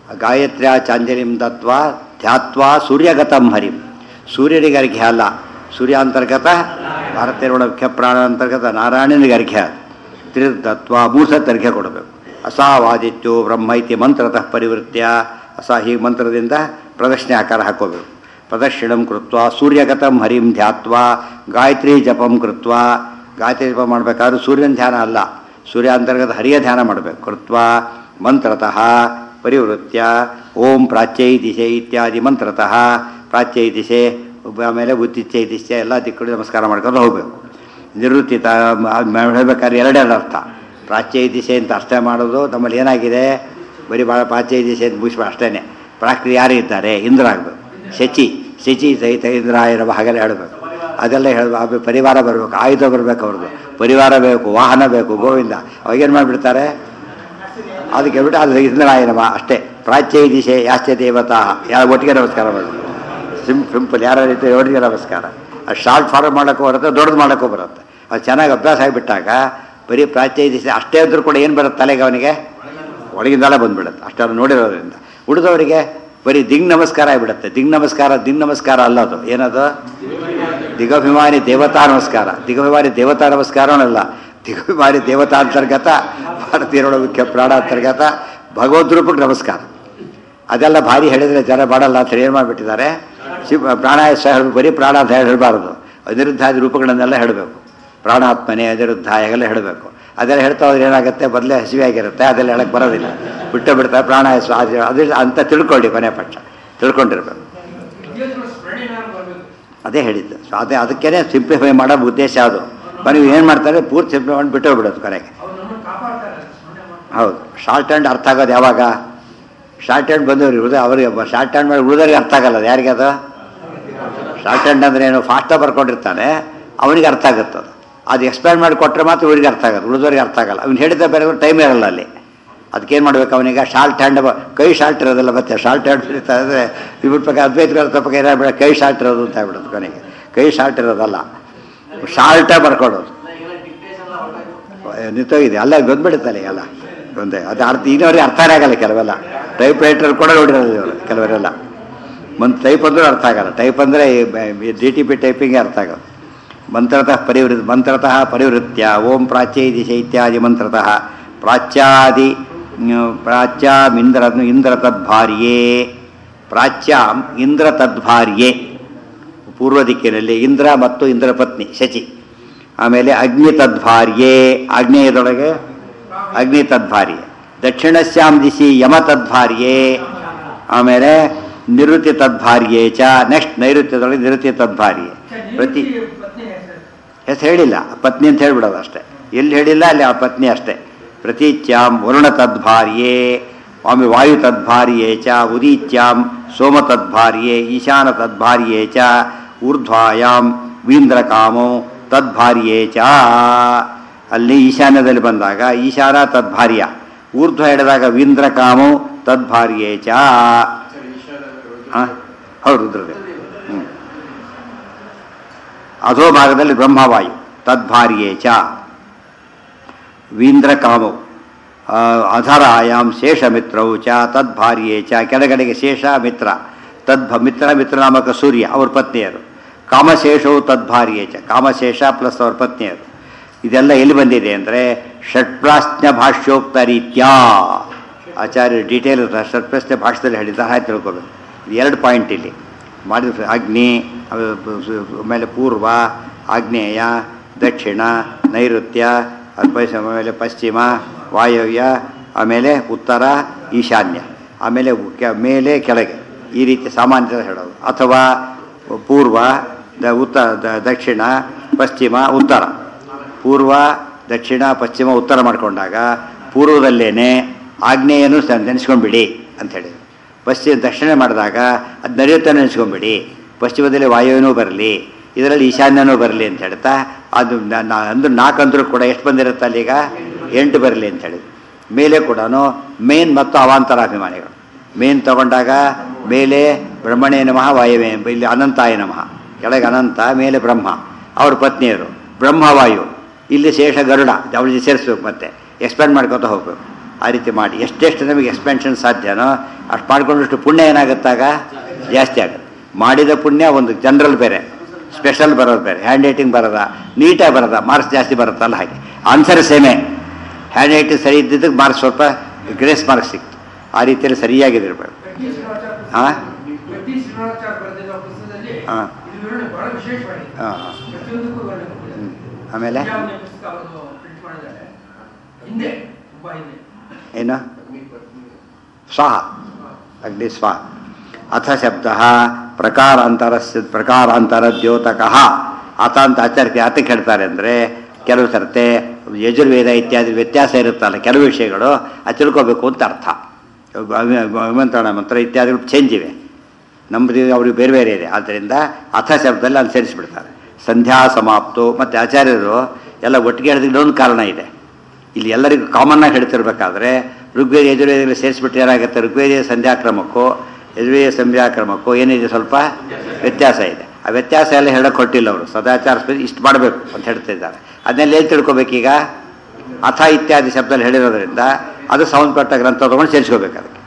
Speaker 1: ಗಾಯತ್ರ್ಯ ಚಾಂಜಲಿಂ ದತ್ವ ಧ್ಯಾತ್ವಾ ಸೂರ್ಯಗತಂ ಹರಿಂ ಸೂರ್ಯನಿಗೆ ಅರ್ಘ್ಯ ಅಲ್ಲ ಸೂರ್ಯಾಂತರ್ಗತ ಭಾರತೀಯ ಮುಖ್ಯ ಪ್ರಾಣ ಅಂತರ್ಗತ ನಾರಾಯಣನಿಗೆ ಅರ್ಘ್ಯ ತ್ರಿದತ್ವ ಮೂಸತ್ ಅರ್ಘ್ಯ ಕೊಡಬೇಕು ಅಸಾವಾದಿತ್ಯೋ ಬ್ರಹ್ಮ ಇತಿ ಮಂತ್ರತಃ ಪರಿವೃತ್ಯ ಅಸ ಹೀಗೆ ಮಂತ್ರದಿಂದ ಪ್ರದಕ್ಷಿಣೆ ಆಕಾರ ಹಾಕೋಬೇಕು ಪ್ರದಕ್ಷಿಣಂ ಕೃತ್ವ ಸೂರ್ಯಗತಂ ಹರಿಂ ಧ್ಯಾತ್ವ ಗಾಯತ್ರಿ ಜಪಂ ಕೃತ್ವ ಗಾಯತ್ರಿ ಜಪ ಮಾಡಬೇಕಾದ್ರೂ ಸೂರ್ಯನ ಧ್ಯಾನ ಅಲ್ಲ ಸೂರ್ಯಾಂತರ್ಗತ ಹರಿಯ ಧ್ಯಾನ ಮಾಡಬೇಕು ಕೃತ್ವ ಮಂತ್ರತಃ ಪರಿವೃತ್ಯ ಓಂ ಪ್ರಾಚ್ಯೈ ದಿಶೆ ಇತ್ಯಾದಿ ಮಂತ್ರತಃ ಪ್ರಾಚ್ಯೈ ದಿಶೆ ಆಮೇಲೆ ಉತ್ತಿಚ್ಛೈ ದಿಶೆ ಎಲ್ಲ ದಿಕ್ಕುಗಳು ನಮಸ್ಕಾರ ಮಾಡ್ಕೊಂಡು ಹೋಗಬೇಕು ನಿವೃತ್ತಿತ ಹೇಳಬೇಕಾದ್ರೆ ಎರಡೆರಡು ಅರ್ಥ ಪ್ರಾಚ್ಯೈ ದಿಶೆ ಅಂತ ಅಷ್ಟೇ ಮಾಡೋದು ನಮ್ಮಲ್ಲಿ ಏನಾಗಿದೆ ಬರೀ ಭಾಳ ಪ್ರಾಚ್ಯೈ ದಿಶೆ ಅಂತ ಮುಗಿಸ್ಬೇಕು ಅಷ್ಟೇ ಪ್ರಾಕ್ರಿ ಯಾರು ಇದ್ದಾರೆ ಇಂದ್ರ ಆಗಬೇಕು ಶಚಿ ಶಚಿ ಸಹಿತ ಇಂದ್ರಾಯರ ಹಾಗೆಲ್ಲ ಹೇಳಬೇಕು ಅದೆಲ್ಲ ಹೇಳ ಪರಿವಾರ ಬರಬೇಕು ಆಯುಧ ಬರಬೇಕು ಅವ್ರದ್ದು ಪರಿವಾರ ಬೇಕು ವಾಹನ ಬೇಕು ಗೋವಿಂದ ಅವಾಗೇನು ಮಾಡಿಬಿಡ್ತಾರೆ ಅದಕ್ಕೆ ಬಿಟ್ಟು ಅದು ಇಂದ್ರಾಯನಮ ಅಷ್ಟೇ ಪ್ರಾಚ್ಯೈ ದಿಶೆ ಯಾಸ್ಯ ದೇವತಾ ಯಾರ ಒಟ್ಟಿಗೆ ನಮಸ್ಕಾರ ಮಾಡೋದು ಸಿಂ ಸಿಂಪಲ್ ಯಾರ ರೀತಿ ಒಟ್ಟಿಗೆ ನಮಸ್ಕಾರ ಅದು ಶಾರ್ಟ್ ಫಾರ್ಮ್ ಮಾಡೋಕ್ಕೂ ಬರುತ್ತೆ ದೊಡ್ಡದು ಮಾಡೋಕ್ಕೂ ಬರುತ್ತೆ ಅದು ಚೆನ್ನಾಗಿ ಅಭ್ಯಾಸ ಆಗಿಬಿಟ್ಟಾಗ ಬರೀ ಪ್ರಾಚ್ಯೈ ದಿಶೆ ಅಷ್ಟೇ ಇದ್ರೂ ಕೂಡ ಏನು ಬರುತ್ತೆ ತಲೆಗೆ ಅವನಿಗೆ ಒಳಗಿಂದಲೇ ಬಂದ್ಬಿಡುತ್ತೆ ಅಷ್ಟನ್ನು ನೋಡಿರೋದ್ರಿಂದ ಉಳಿದವರಿಗೆ ಬರೀ ದಿಗ್ ನಮಸ್ಕಾರ ಆಗಿಬಿಡುತ್ತೆ ದಿಗ್ ನಮಸ್ಕಾರ ದಿಗ್ ನಮಸ್ಕಾರ ಅಲ್ಲ ಅದು ಏನದು ದಿಗಭಿಮಾನಿ ದೇವತಾ ನಮಸ್ಕಾರ ದಿಗಭಿಮಾನಿ ದೇವತಾ ನಮಸ್ಕಾರವಲ್ಲ ದಿಗಭಿಮಾನಿ ದೇವತಾ ಅಂತರ್ಗತ ಭಾರತೀಯರೊಳ ಮುಖ್ಯ ಪ್ರಾಣ ಅಂತರ್ಗತ ಭಗವದ್ ರೂಪಕ್ಕೆ ನಮಸ್ಕಾರ ಅದೆಲ್ಲ ಭಾರಿ ಹೇಳಿದರೆ ಜನ ಮಾಡಲ್ಲ ಅಂತ ಏನು ಮಾಡಿಬಿಟ್ಟಿದ್ದಾರೆ ಶಿವ ಪ್ರಾಣಾಯ ಸಹ ಹೇಳ್ಬೇಕು ಬರೀ ಪ್ರಾಣ ಅಂತ ಹೇಳಬಾರ್ದು ಅನಿರುದ್ಧಾದಿ ರೂಪಗಳನ್ನೆಲ್ಲ ಹೇಳಬೇಕು ಪ್ರಾಣಾತ್ಮನೆ ಅನಿರುದ್ಧ ಎಲ್ಲ ಹೇಳಬೇಕು ಅದೆಲ್ಲ ಹೇಳ್ತಾ ಹೋದ್ರೆ ಏನಾಗುತ್ತೆ ಮೊದಲೇ ಹಸಿವೆಯಾಗಿರುತ್ತೆ ಅದೆಲ್ಲ ಹೇಳಕ್ಕೆ ಬರೋದಿಲ್ಲ ಬಿಟ್ಟು ಬಿಡ್ತಾರೆ ಪ್ರಾಣಾಯ ಸ್ವ ಅದು ಅದು ಅಂತ ತಿಳ್ಕೊಳ್ಳಿ ಕೊನೆ ಪಕ್ಷ ತಿಳ್ಕೊಂಡಿರ್ಬೇಕು ಅದೇ ಹೇಳಿದ್ದು ಸೊ ಅದೇ ಅದಕ್ಕೇ ಸಿಂಪ್ಲಿಫೈ ಮಾಡೋ ಉದ್ದೇಶ ಅದು ನೀವು ಏನು ಮಾಡ್ತಾರೆ ಪೂರ್ತಿ ಸಿಂಪ್ಲಿಫೈ ಮಾಡಿ ಬಿಟ್ಟು ಬಿಡೋದು ಕೊನೆಗೆ ಹೌದು ಶಾರ್ಟ್ ಹ್ಯಾಂಡ್ ಅರ್ಥ ಆಗೋದು ಯಾವಾಗ ಶಾರ್ಟ್ ಹ್ಯಾಂಡ್ ಬಂದವ್ರು ಉಳಿದ ಅವರಿಗೆ ಶಾರ್ಟ್ ಹ್ಯಾಂಡ್ ಮಾಡಿ ಉಳಿದವ್ರಿಗೆ ಅರ್ಥ ಆಗಲ್ಲ ಅದು ಯಾರಿಗೆ ಅದು ಶಾರ್ಟ್ ಹ್ಯಾಂಡ್ ಅಂದರೆ ಏನು ಫಾಸ್ಟಾಗಿ ಬರ್ಕೊಂಡಿರ್ತಾನೆ ಅವನಿಗೆ ಅರ್ಥ ಆಗುತ್ತೆ ಅದು ಅದು ಎಕ್ಸ್ಪ್ಲೈನ್ ಮಾಡಿ ಕೊಟ್ಟರೆ ಮಾತ್ರ ಇವರಿಗೆ ಅರ್ಥ ಆಗೋದು ಉಳಿದವ್ರಿಗೆ ಅರ್ಥ ಆಗಲ್ಲ ಅವ್ನು ಹೇಳಿದ ಬೇರೆ ಟೈಮ್ ಇರಲ್ಲ ಅಲ್ಲಿ ಅದಕ್ಕೇನು ಮಾಡ್ಬೇಕು ಅವನಿಗೆ ಶಾರ್ಟ್ ಹ್ಯಾಂಡ್ ಕೈ ಶಾರ್ಟ್ ಇರೋದಿಲ್ಲ ಮತ್ತೆ ಶಾರ್ಟ್ ಹ್ಯಾಂಡ್ ಇರ್ತಾ ಇದ್ರೆ ಇವ್ರ ಪ್ರಕಾರ ಅದ್ವೈತಗಳ ತಪ್ಪ ಏನಾಗ್ಬೇಡ ಕೈ ಶಾರ್ಟ್ ಇರೋದು ಅಂತ ಆಗ್ಬಿಡೋದು ಕೊನೆಗೆ ಕೈ ಶಾರ್ಟ್ ಇರೋದಲ್ಲ ಶಾರ್ಟೇ ಬರ್ಕೊಡೋದು ನಿಂತೋಗಿದೆ ಅಲ್ಲ ಬಂದ್ಬಿಡುತ್ತಲ್ಲ ಎಲ್ಲ ಒಂದೇ ಅದು ಅರ್ಥ ಇನ್ನವ್ರಿಗೆ ಅರ್ಥನೇ ಆಗಲ್ಲ ಕೆಲವೆಲ್ಲ ಟೈಪ್ ರೈಟರ್ ಕೂಡ ನೋಡಿರೋದು ಇವರು ಕೆಲವರೆಲ್ಲ ಒಂದು ಟೈಪ್ ಅಂದ್ರೂ ಅರ್ಥ ಆಗಲ್ಲ ಟೈಪ್ ಅಂದರೆ ಡಿ ಟಿ ಪಿ ಟೈಪಿಂಗೇ ಅರ್ಥ ಆಗೋದು ಮಂತ್ರತಃ ಪರಿವೃತ್ ಮಂತ್ರತಃ ಪರಿವೃತ್ಯ ಓಂ ಪ್ರಾಚ್ಯೈ ದಿಶೆ ಇತ್ಯಾದಿ ಮಂತ್ರತಃ ಪ್ರಾಚ್ಯಾದಿ ಪ್ರಾಚ್ಯಾಮಿಂದ್ರ ಇಂದ್ರ ತದ್ಭಾರ್ಯೇ ಪ್ರಾಚ್ಯಾಂ ಇಂದ್ರ ತದ್ಭಾರ್ಯೇ ಪೂರ್ವ ದಿಕ್ಕಿನಲ್ಲಿ ಇಂದ್ರ ಮತ್ತು ಇಂದ್ರ ಪತ್ನಿ ಶಚಿ ಆಮೇಲೆ ಅಗ್ನಿ ತದ್ಭಾರ್ಯೇ ಆಗ್ನೇಯದೊಳಗೆ ಅಗ್ನಿ ತದ್ಭಾರ್ಯೆ ದಕ್ಷಿಣಶ್ಯಾಂ ದಿಶಿ ಯಮ ತದ್ಭಾರ್ಯೇ ಆಮೇಲೆ ನಿವೃತ್ತಿ ತದ್ಭಾರ್ಯೇ ಚ ನೆಕ್ಸ್ಟ್ ನೈಋತ್ಯದೊಳಗೆ ನಿವೃತ್ತಿ ತದ್ಭಾರ್ಯೆ ಪ್ರತಿ ಹೆಸರು ಹೇಳಿಲ್ಲ ಪತ್ನಿ ಅಂತ ಹೇಳ್ಬಿಡೋದು ಅಷ್ಟೇ ಎಲ್ಲಿ ಹೇಳಿಲ್ಲ ಅಲ್ಲಿ ಆ ಪತ್ನಿ ಅಷ್ಟೇ ಪ್ರತೀಚ್ಯಾಂ ವರುಣ ತದ್ಭಾರ್ಯೇ ಸ್ವಾಮಿ ವಾಯು ತದ್ಭಾರ್ಯೇ ಚ ಉದೀಚ್ಯಾಂ ಸೋಮ ತದ್ಭಾರ್ಯೇ ಈಶಾನ ತದ್ಭಾರ್ಯೇ ಚ ಊರ್ಧ್ವಾಯಾಂ ವೀಂದ್ರಕಾಮೋ ತದ್ಭಾರ್ಯೇ ಚ ಅಲ್ಲಿ ಈಶಾನ್ಯದಲ್ಲಿ ಬಂದಾಗ ಈಶಾನ ತದ್ಭಾರ್ಯ ಊರ್ಧ್ವ ಹಿಡಿದಾಗ ವೀಂದ್ರಕಾಮೋ ತದ್ಭಾರ್ಯೇ ಚ ಹೌದು ರುದ್ರದೇವ್ ಹ್ಞೂ ಅಧೋ ಭಾಗದಲ್ಲಿ ಬ್ರಹ್ಮವಾಯು ತದ್ಭಾರ್ಯೇ ಚ ವೀಂದ್ರಕಾಮೌ ಅಧರಾಯಾಮ್ ಶೇಷಮಿತ್ರೌ ಚ ತದ್ಭಾರ್ಯೇ ಚ ಕೆಳಗಡೆಗೆ ಶೇಷ ಮಿತ್ರ ತದ್ಭ ಮಿತ್ರ ಮಿತ್ರ ನಾಮಕ ಸೂರ್ಯ ಅವ್ರ ಪತ್ನಿಯರು ಕಾಮಶೇಷವು ತದ್ಭಾರ್ಯೇ ಚ ಕಾಮಶೇಷ ಪ್ಲಸ್ ಅವ್ರ ಪತ್ನಿಯರು ಇದೆಲ್ಲ ಎಲ್ಲಿ ಬಂದಿದೆ ಅಂದರೆ ಷಟ್ಪ್ರಾಸ್ನ ಭಾಷ್ಯೋಕ್ತ ರೀತ್ಯಾ ಆಚಾರ್ಯ ಡೀಟೇಲ್ ಷಟ್ಪ್ರಶ್ನೆ ಭಾಷೆದಲ್ಲಿ ಹೇಳಿದ್ದಾರೆ ಹಾಗೆ ತಿಳ್ಕೊಬೇಕು ಎರಡು ಪಾಯಿಂಟ್ ಇಲ್ಲಿ ಮಾಡಿದ ಅಗ್ನಿ ಆಮೇಲೆ ಪೂರ್ವ ಆಗ್ನೇಯ ದಕ್ಷಿಣ ನೈಋತ್ಯ ಆಮೇಲೆ ಪಶ್ಚಿಮ ವಾಯವ್ಯ ಆಮೇಲೆ ಉತ್ತರ ಈಶಾನ್ಯ ಆಮೇಲೆ ಮೇಲೆ ಕೆಳಗೆ ಈ ರೀತಿ ಸಾಮಾನ್ಯತೆ ಹೇಳೋದು ಅಥವಾ ಪೂರ್ವ ದ ಉತ್ತ ದಕ್ಷಿಣ ಪಶ್ಚಿಮ ಉತ್ತರ ಪೂರ್ವ ದಕ್ಷಿಣ ಪಶ್ಚಿಮ ಉತ್ತರ ಮಾಡಿಕೊಂಡಾಗ ಪೂರ್ವದಲ್ಲೇನೆ ಆಗ್ನೇಯನು ನೆನೆಸ್ಕೊಂಡ್ಬಿಡಿ ಅಂತ ಹೇಳಿದರು ಪಶ್ಚಿಮ ದಕ್ಷಿಣ ಮಾಡಿದಾಗ ಅದು ನಡೆಯುತ್ತೆ ನೆನೆಸ್ಕೊಂಬಿಡಿ ಪಶ್ಚಿಮದಲ್ಲಿ ವಾಯುವಿನೂ ಬರಲಿ ಇದರಲ್ಲಿ ಈಶಾನ್ಯನೂ ಬರಲಿ ಅಂತ ಹೇಳ್ತಾ ಅದು ಅಂದ್ರೆ ನಾಲ್ಕು ಅಂದರೂ ಕೂಡ ಎಷ್ಟು ಬಂದಿರುತ್ತೆ ಅಲ್ಲೀಗ ಎಂಟು ಬರಲಿ ಅಂತ ಹೇಳಿ ಮೇಲೆ ಕೂಡ ಮೇನ್ ಮತ್ತು ಅವಾಂತರ ಅಭಿಮಾನಿಗಳು ಮೇನ್ ತಗೊಂಡಾಗ ಮೇಲೆ ಬ್ರಹ್ಮಣೇ ನಮಃ ವಾಯುವೇ ಇಲ್ಲಿ ಅನಂತಾಯ ನಮಃ ಕೆಳಗೆ ಅನಂತ ಮೇಲೆ ಬ್ರಹ್ಮ ಅವ್ರ ಪತ್ನಿಯರು ಬ್ರಹ್ಮವಾಯು ಇಲ್ಲಿ ಶೇಷ ಗರುಡ ಅವಳಿಗೆ ಸೇರಿಸ್ಬೇಕು ಮತ್ತೆ ಎಕ್ಸ್ಪ್ಯಾಂಡ್ ಮಾಡ್ಕೊತ ಹೋಗ್ಬೇಕು ಆ ರೀತಿ ಮಾಡಿ ಎಷ್ಟೆಷ್ಟು ನಮಗೆ ಎಕ್ಸ್ಪೆನ್ಷನ್ ಸಾಧ್ಯನೋ ಅಷ್ಟು ಮಾಡ್ಕೊಂಡಷ್ಟು ಪುಣ್ಯ ಏನಾಗುತ್ತಾಗ ಜಾಸ್ತಿ ಆಗುತ್ತೆ ಮಾಡಿದ ಪುಣ್ಯ ಒಂದು ಜನರಲ್ ಬೇರೆ ಸ್ಪೆಷಲ್ ಬರೋದು ಬೇರೆ ಹ್ಯಾಂಡ್ ರೈಟಿಂಗ್ ಬರೋದ ನೀಟಾಗಿ ಬರೋದ ಮಾರ್ಕ್ಸ್ ಜಾಸ್ತಿ ಬರುತ್ತಲ್ಲ ಹಾಗೆ ಆನ್ಸರ್ ಸೇಮೇ ಹ್ಯಾಂಡ್ ರೈಟಿಂಗ್ ಸರಿ ಇದ್ದಿದ್ದಕ್ಕೆ ಮಾರ್ಕ್ಸ್ ಸ್ವಲ್ಪ ಗ್ರೇಸ್ ಮಾರ್ಕ್ಸ್ ಸಿಕ್ತು ಆ ರೀತಿಯಲ್ಲಿ ಸರಿಯಾಗಿದಿರ್ಬೇಕು
Speaker 2: ಗಟ್ಟಿ ಶ್ರೀನಿವಾಚಾರ್ಯ
Speaker 1: ಹಾ?
Speaker 2: ಗಟ್ಟಿ ಶ್ರೀನಿವಾಚಾರ್ಯ ಬರೆದಿರೋ ಪುಸ್ತಕದಲ್ಲಿ
Speaker 1: ಹಾ.
Speaker 2: ಇದು ವಿವರಣೆ ಬಹಳ ವಿಶೇಷವಾಗಿದೆ
Speaker 1: ಹಾಂ ಹಾಂ
Speaker 2: ಪ್ರತಿಯೊಂದಕ್ಕೂ ವಿವರಣೆ ಕೊಟ್ಟಿದ್ದಾರೆ.
Speaker 1: ಹ್ಮ್. ಆಮೇಲೆ
Speaker 2: ವಿದ್ಯಾವನೆ ಪುಸ್ತಕ ಅವರು ಪ್ರಿಂಟ್ ಮಾಡಿದ್ದಾರೆ ಹಿಂದೆ ತುಂಬಾ ಹಿಂದೆ
Speaker 1: ಏನು ಸ್ವಾಹ ಅಗ್ನಿ ಸ್ವ ಅಥ ಶಬ್ದ ಪ್ರಕಾರಾಂತರಸ್ಯ ಪ್ರಕಾರಾಂತರ ಅಥ ಅಂತ ಆಚಾರ್ಯ ಯಾತಕ್ಕೆ ಹೇಳ್ತಾರೆ ಅಂದರೆ ಕೆಲವು ಸರ್ತೆ ಯಜುರ್ವೇದ ಇತ್ಯಾದಿ ವ್ಯತ್ಯಾಸ ಇರುತ್ತಲ್ಲ ಕೆಲವು ವಿಷಯಗಳು ಅದು ತಿಳ್ಕೋಬೇಕು ಅಂತ ಅರ್ಥ ವಿಮಂತ್ರಣ ಮಂತ್ರ ಇತ್ಯಾದಿಗಳು ಚೇಂಜ್ ಇವೆ ನಮ್ಮದು ಅವ್ರಿಗೆ ಬೇರೆ ಬೇರೆ ಇದೆ ಆದ್ದರಿಂದ ಅಥ ಶಬ್ದದಲ್ಲಿ ಅಲ್ಲಿ ಸೇರಿಸ್ಬಿಡ್ತಾರೆ ಸಂಧ್ಯಾ ಸಮಾಪ್ತು ಮತ್ತು ಆಚಾರ್ಯರು ಎಲ್ಲ ಒಟ್ಟಿಗೆ ಹೇಳಿದ್ರೆ ಇನ್ನೊಂದು ಕಾರಣ ಇದೆ ಇಲ್ಲಿ ಎಲ್ಲರಿಗೂ ಕಾಮನ್ ಆಗಿ ಹೇಳ್ತಿರ್ಬೇಕಾದ್ರೆ ಋಗ್ವೇದ ಯಜುರ್ವೇದದಲ್ಲಿ ಸೇರಿಸ್ಬಿಟ್ಟು ಏನಾಗುತ್ತೆ ಋಗ್ವೇದ ಸಂಧ್ಯಾಕ್ರಮಕ್ಕೂ ಯಜುರ್ವೇದ ಸಂಧ್ಯಾಕ್ರಮಕ್ಕೂ ಏನಿದೆ ಸ್ವಲ್ಪ ವ್ಯತ್ಯಾಸ ಇದೆ ಆ ವ್ಯತ್ಯಾಸ ಎಲ್ಲ ಹೇಳಕ್ಕೆ ಕೊಟ್ಟಿಲ್ಲ ಅವರು ಸದಾಚಾರ ಸ್ಪರ್ಧೆ ಇಷ್ಟು ಮಾಡಬೇಕು ಅಂತ ಹೇಳ್ತಿದ್ದಾರೆ ಅದನ್ನೆಲ್ಲ ಏನು ತಿಳ್ಕೊಬೇಕೀಗ ಅಥ ಇತ್ಯಾದಿ ಶಬ್ದದಲ್ಲಿ ಹೇಳಿರೋದ್ರಿಂದ ಅದು ಸಂಬಂಧಪಟ್ಟ ಗ್ರಂಥ ತಗೊಂಡು ಸೇರಿಸ್ಕೋಬೇಕು ಅದಕ್ಕೆ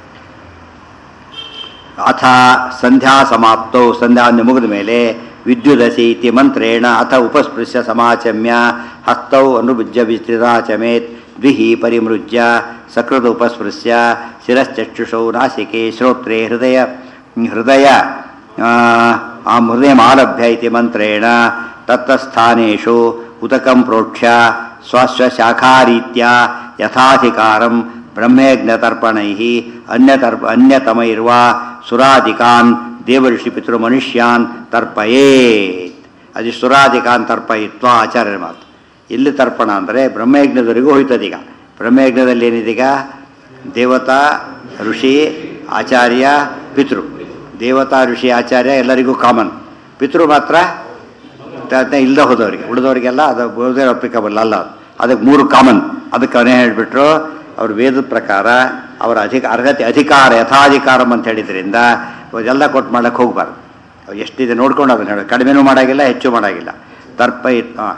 Speaker 1: ಅಥ ಸಂಧ್ಯಾ ಸಮಾಪ್ತೌ ಸಂಧ್ಯಾ ಮುಗಿದ ಮೇಲೆ ವಿದ್ಯುದಸಿ ಇತಿ ಮಂತ್ರೇಣ ಅಥ ಉಪಸ್ಪೃಶ್ಯ ಸಮಾಚಮ್ಯ ಹಸ್ತೌ ಅನುಭುಜ್ಯ ವಿಸ್ತೃತಾಚಮೇತ್ ದ್ವಿಹಿ ಪರಿಮೃಜ್ಯ ಸಕೃತ ಉಪಸ್ಪೃಶ್ಯ ಶಿರಶ್ಚಕ್ಷುಷೌ ನಾಸಿಕೆ ಶ್ರೋತ್ರೆ ಹೃದಯ ಹೃದಯ ಆ ಹೃದಯಮಾಲಭ್ಯ ಇತಿ ಮಂತ್ರೇಣ ತತ್ತಸ್ಥಾನೇಷು ಉದಕಂ ಪ್ರೋಕ್ಷ್ಯ ಸ್ವಸ್ವಶಾಖಾರೀತ್ಯ ಯಥಾಧಿಕಾರಂ ಬ್ರಹ್ಮೇಜ್ಞತರ್ಪಣೈ ಅನ್ಯತರ್ಪ ಅನ್ಯತಮೈರ್ವ ಸುರಾಧಿಕಾನ್ ದೇವಋಷಿ ಪಿತೃ ಮನುಷ್ಯಾನ್ ತರ್ಪಯೇತ್ ಅದು ಸುರಾಧಿಕಾನ್ ತರ್ಪಯಿತ್ವ ಆಚಾರ್ಯರ ಮಾತು ಇಲ್ಲಿ ತರ್ಪಣ ಅಂದರೆ ಬ್ರಹ್ಮಯಜ್ಞದವರೆಗೂ ಹೋಯ್ತದೀಗ ಬ್ರಹ್ಮಯಜ್ಞದಲ್ಲಿ ಏನಿದೀಗ ದೇವತಾ ಋಷಿ ಆಚಾರ್ಯ ಪಿತೃ ದೇವತಾ ಋಷಿ ಆಚಾರ್ಯ ಎಲ್ಲರಿಗೂ ಕಾಮನ್ ಪಿತೃ ಮಾತ್ರ ಇಲ್ಲದೆ ಹೋದವರಿಗೆ ಉಳಿದವರಿಗೆಲ್ಲ ಅದು ಉಳಿದವ್ರು ಅಪ್ಲಿಕಬಲ್ ಅಲ್ಲ ಅದು ಅದಕ್ಕೆ ಮೂರು ಕಾಮನ್ ಅದಕ್ಕೆ ಅವನೇ ಹೇಳಿಬಿಟ್ರು ಅವ್ರ ವೇದದ ಪ್ರಕಾರ ಅವರ ಅಧಿಕ ಅರ್ಹತೆ ಅಧಿಕಾರ ಯಥಾಧಿಕಾರಂ ಅಂತ ಹೇಳಿದ್ರಿಂದ ಎಲ್ಲ ಕೊಟ್ಟು ಮಾಡಕ್ಕೆ ಹೋಗ್ಬಾರ್ದು ಅವು ಎಷ್ಟಿದೆ ನೋಡ್ಕೊಂಡು ಅದನ್ನ ಹೇಳಿ ಕಡಿಮೆನೂ ಮಾಡಾಗಿಲ್ಲ ಹೆಚ್ಚು ಮಾಡಾಗಿಲ್ಲ ತರ್ಪ ಇತ್ತು ಹಾಂ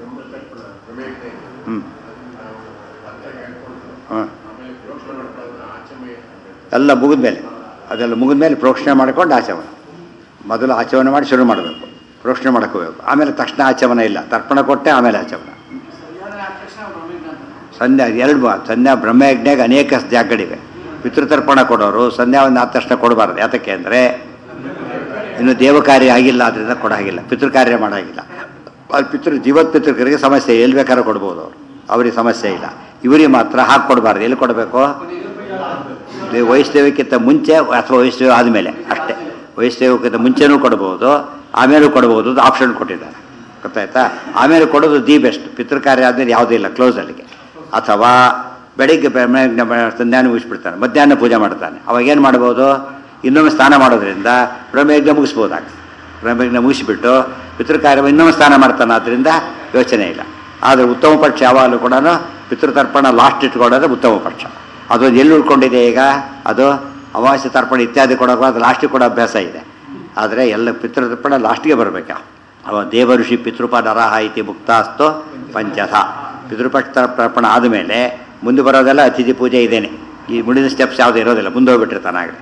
Speaker 1: ಹ್ಞೂ ಹಾಂ ಎಲ್ಲ ಮುಗಿದ ಮೇಲೆ ಅದೆಲ್ಲ ಮುಗಿದ ಮೇಲೆ ಪ್ರೋಕ್ಷಣೆ ಮಾಡ್ಕೊಂಡು ಆಚಮನ ಮೊದಲು ಆಚಮನ ಮಾಡಿ ಶುರು ಮಾಡಬೇಕು ಪ್ರೋಕ್ಷಣೆ ಮಾಡಕ್ಕೆ ಹೋಗ್ಬೇಕು ಆಮೇಲೆ ತಕ್ಷಣ ಆಚಮನ ಇಲ್ಲ ತರ್ಪಣ ಕೊಟ್ಟೆ ಆಮೇಲೆ ಆಚಮನ ಸಂಧ್ಯಾ ಎರಡು ಬಾ ಸಂಧ್ಯಾ ಬ್ರಹ್ಮಯಜ್ಞಾಗ ಅನೇಕ ಜಾಗಗಳಿವೆ ಪಿತೃತರ್ಪಣ ಕೊಡೋರು ಸಂಧ್ಯಾ ಒಂದು ಆದ ತಕ್ಷಣ ಕೊಡಬಾರ್ದು ಯಾತಕ್ಕೆ ಅಂದರೆ ಇನ್ನು ದೇವ ಕಾರ್ಯ ಆಗಿಲ್ಲ ಅದರಿಂದ ಕೊಡಾಗಿಲ್ಲ ಪಿತೃ ಕಾರ್ಯ ಮಾಡಾಗಿಲ್ಲ ಅದು ಪಿತೃ ಜೀವತ್ ಪಿತೃಕರಿಗೆ ಸಮಸ್ಯೆ ಎಲ್ಲಿ ಬೇಕಾದ್ರೂ ಕೊಡ್ಬೋದು ಅವರು ಅವ್ರಿಗೆ ಸಮಸ್ಯೆ ಇಲ್ಲ ಇವರಿಗೆ ಮಾತ್ರ ಹಾಕಿ ಕೊಡಬಾರ್ದು ಎಲ್ಲಿ ಕೊಡಬೇಕು ವೈಷ್ಣವಕ್ಕಿಂತ ಮುಂಚೆ ಅಥವಾ ವೈಷ್ಣವ ಆದಮೇಲೆ ಅಷ್ಟೇ ವೈಷ್ಣವಕ್ಕಿಂತ ಮುಂಚೆನೂ ಕೊಡ್ಬೋದು ಆಮೇಲೂ ಕೊಡ್ಬೋದು ಅದು ಆಪ್ಷನ್ ಕೊಟ್ಟಿದ್ದಾರೆ ಗೊತ್ತಾಯ್ತಾ ಆಮೇಲೆ ಕೊಡೋದು ದಿ ಬೆಸ್ಟ್ ಪಿತೃ ಕಾರ್ಯ ಆದಮೇಲೆ ಯಾವುದೂ ಇಲ್ಲ ಕ್ಲೋಸ್ ಅಲ್ಲಿಗೆ ಅಥವಾ ಬೆಳಿಗ್ಗೆ ಬ್ರಹ್ಮಯಜ್ಞ ಸಂಧ್ಯಾನ ಮುಗಿಸ್ಬಿಡ್ತಾನೆ ಮಧ್ಯಾಹ್ನ ಪೂಜೆ ಮಾಡ್ತಾನೆ ಅವಾಗ ಏನು ಮಾಡ್ಬೋದು ಇನ್ನೊಮ್ಮೆ ಸ್ನಾನ ಮಾಡೋದ್ರಿಂದ ಬ್ರಹ್ಮಯಜ್ಞ ಮುಗಿಸ್ಬೋದಾಗ ಬ್ರಹ್ಮಯಜ್ಞ ಮುಗಿಸಿಬಿಟ್ಟು ಪಿತೃ ಕಾರ್ಯ ಇನ್ನೊಮ್ಮೆ ಸ್ನಾನ ಮಾಡ್ತಾನೆ ಆದ್ದರಿಂದ ಯೋಚನೆ ಇಲ್ಲ ಆದರೆ ಉತ್ತಮ ಪಕ್ಷ ಯಾವಾಗಲೂ ಕೂಡ ಪಿತೃತರ್ಪಣ ಲಾಸ್ಟ್ ಇಟ್ಕೊಳ್ಳೋದು ಉತ್ತಮ ಪಕ್ಷ ಅದು ಎಲ್ಲಿ ಉಳ್ಕೊಂಡಿದೆ ಈಗ ಅದು ಅಮಾವಾಸ್ಯ ತರ್ಪಣ ಇತ್ಯಾದಿ ಕೊಡೋಕೆ ಅದು ಲಾಸ್ಟಿಗೆ ಕೊಡೋ ಅಭ್ಯಾಸ ಇದೆ ಆದರೆ ಎಲ್ಲ ಪಿತೃತರ್ಪಣ ಲಾಸ್ಟಿಗೆ ಬರಬೇಕಾ ಅವ ದೇವಋಷಿ ಪಿತೃಪ ನರಹ ಇತಿ ಮುಕ್ತಾಸ್ತು ಪಂಚಥ ಪಿತೃಪಕ್ಷ ತರ್ಪಣ ಆದಮೇಲೆ ಮುಂದೆ ಬರೋದೆಲ್ಲ ಅತಿಥಿ ಪೂಜೆ ಇದೇನೆ ಈ ಮುಡಿದ ಸ್ಟೆಪ್ಸ್ ಯಾವುದು ಇರೋದಿಲ್ಲ ಮುಂದೆ ಹೋಗ್ಬಿಟ್ಟಿರ್ತಾನೆ ಆಗಲೇ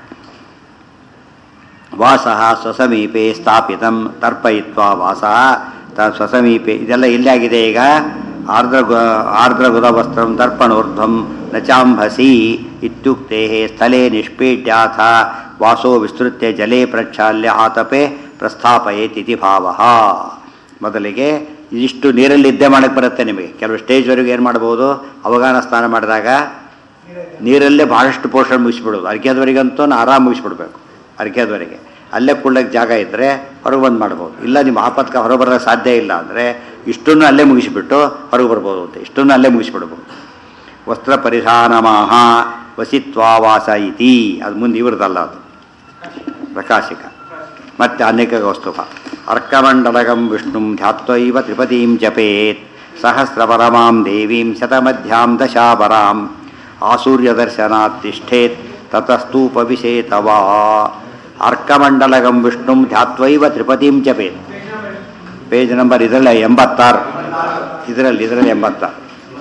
Speaker 1: ವಾಸಃ ಸ್ವಸಮೀಪೆ ಸ್ಥಾಪಿತಂ ತರ್ಪಯಿತ್ವ ವಾಸಃ ತ ಸ್ವಸಮೀಪೆ ಇದೆಲ್ಲ ಇಲ್ಲಾಗಿದೆ ಈಗ ಆರ್ದ್ರ ಆರ್ದ್ರ ಗುದವಸ್ತ್ರಂ ದರ್ಪಣೋರ್ಧ್ವಂ ನಚಾಂಭಸಿ ಇತ್ಯುಕ್ತೆ ಸ್ಥಳೇ ನಿಷ್ಪೀಡ್ಯಾಥ ವಾಸೋ ವಿಸ್ತೃತ್ಯ ಜಲೇ ಪ್ರಕ್ಷಾಲ್ಯ ಆತಪೆ ಪ್ರಸ್ಥಾಪಯೇತಿಥಿ ಭಾವ ಮೊದಲಿಗೆ ಇಷ್ಟು ನೀರಲ್ಲಿ ನಿದ್ದೆ ಮಾಡಕ್ಕೆ ಬರುತ್ತೆ ನಿಮಗೆ ಕೆಲವು ಸ್ಟೇಜ್ವರೆಗೂ ಏನು ಮಾಡ್ಬೋದು ಅವಗಾನ ಸ್ನಾನ ಮಾಡಿದಾಗ ನೀರಲ್ಲೇ ಭಾಳಷ್ಟು ಪೋಷಣೆ ಮುಗಿಸ್ಬಿಡೋದು ಅರ್ಘ್ಯದವರೆಗಂತೂ ಆರಾಮ್ ಮುಗಿಸ್ಬಿಡ್ಬೇಕು ಅರ್ಘ್ಯದವರೆಗೆ ಅಲ್ಲೇ ಕುಳ್ಳಕ್ಕೆ ಜಾಗ ಇದ್ದರೆ ಹೊರಗೆ ಬಂದು ಮಾಡ್ಬೋದು ಇಲ್ಲ ನಿಮ್ಮ ಆಪತ್ಕ ಹೊರಗೆ ಬರೋಕ್ಕೆ ಸಾಧ್ಯ ಇಲ್ಲ ಅಂದರೆ ಇಷ್ಟನ್ನು ಅಲ್ಲೇ ಮುಗಿಸಿಬಿಟ್ಟು ಹೊರಗೆ ಬರ್ಬೋದು ಅಂತ ಇಷ್ಟನ್ನು ಅಲ್ಲೇ ಮುಗಿಸ್ಬಿಡ್ಬೋದು ವಸ್ತ್ರ ಪರಿಧಾನಮಾಹ ವಸಿತ್ವಾವಾಸ ಇತಿ ಅದು ಮುಂದೆ ಇವ್ರದಲ್ಲ ಅದು ಪ್ರಕಾಶಿಕ ಮತ್ತೆ ಅನೇಕ ವಸ್ತುಭ ಅರ್ಕಮಂಡಲಗಂ ವಿಷ್ಣುಂ ಧ್ಯಾತ್ವೈವ ತ್ರಿಪದೀಂ ಜಪೇತ್ ಸಹಸ್ರಪರಮಾಂ ದೇವೀಂ ಶತಮಧ್ಯಾಂ ದಶಾಪರಾಂ ಆಸೂರ್ಯದರ್ಶನಾತ್ ತಿಷ್ಠೇತ್ ತತಸ್ತೂಪವಿಷೇತವಾ ಅರ್ಕಮಂಡಲಗಂ ವಿಷ್ಣುಂ ಧ್ಯಾತ್ವೈವ ತ್ರಿಪದೀಂ ಜಪೇತ್ ಪೇಜ್ ನಂಬರ್ ಇದರಲ್ಲಿ ಎಂಬತ್ತಾರು ಇದರಲ್ಲಿ ಇದರಲ್ಲಿ ಎಂಬತ್ತಾರು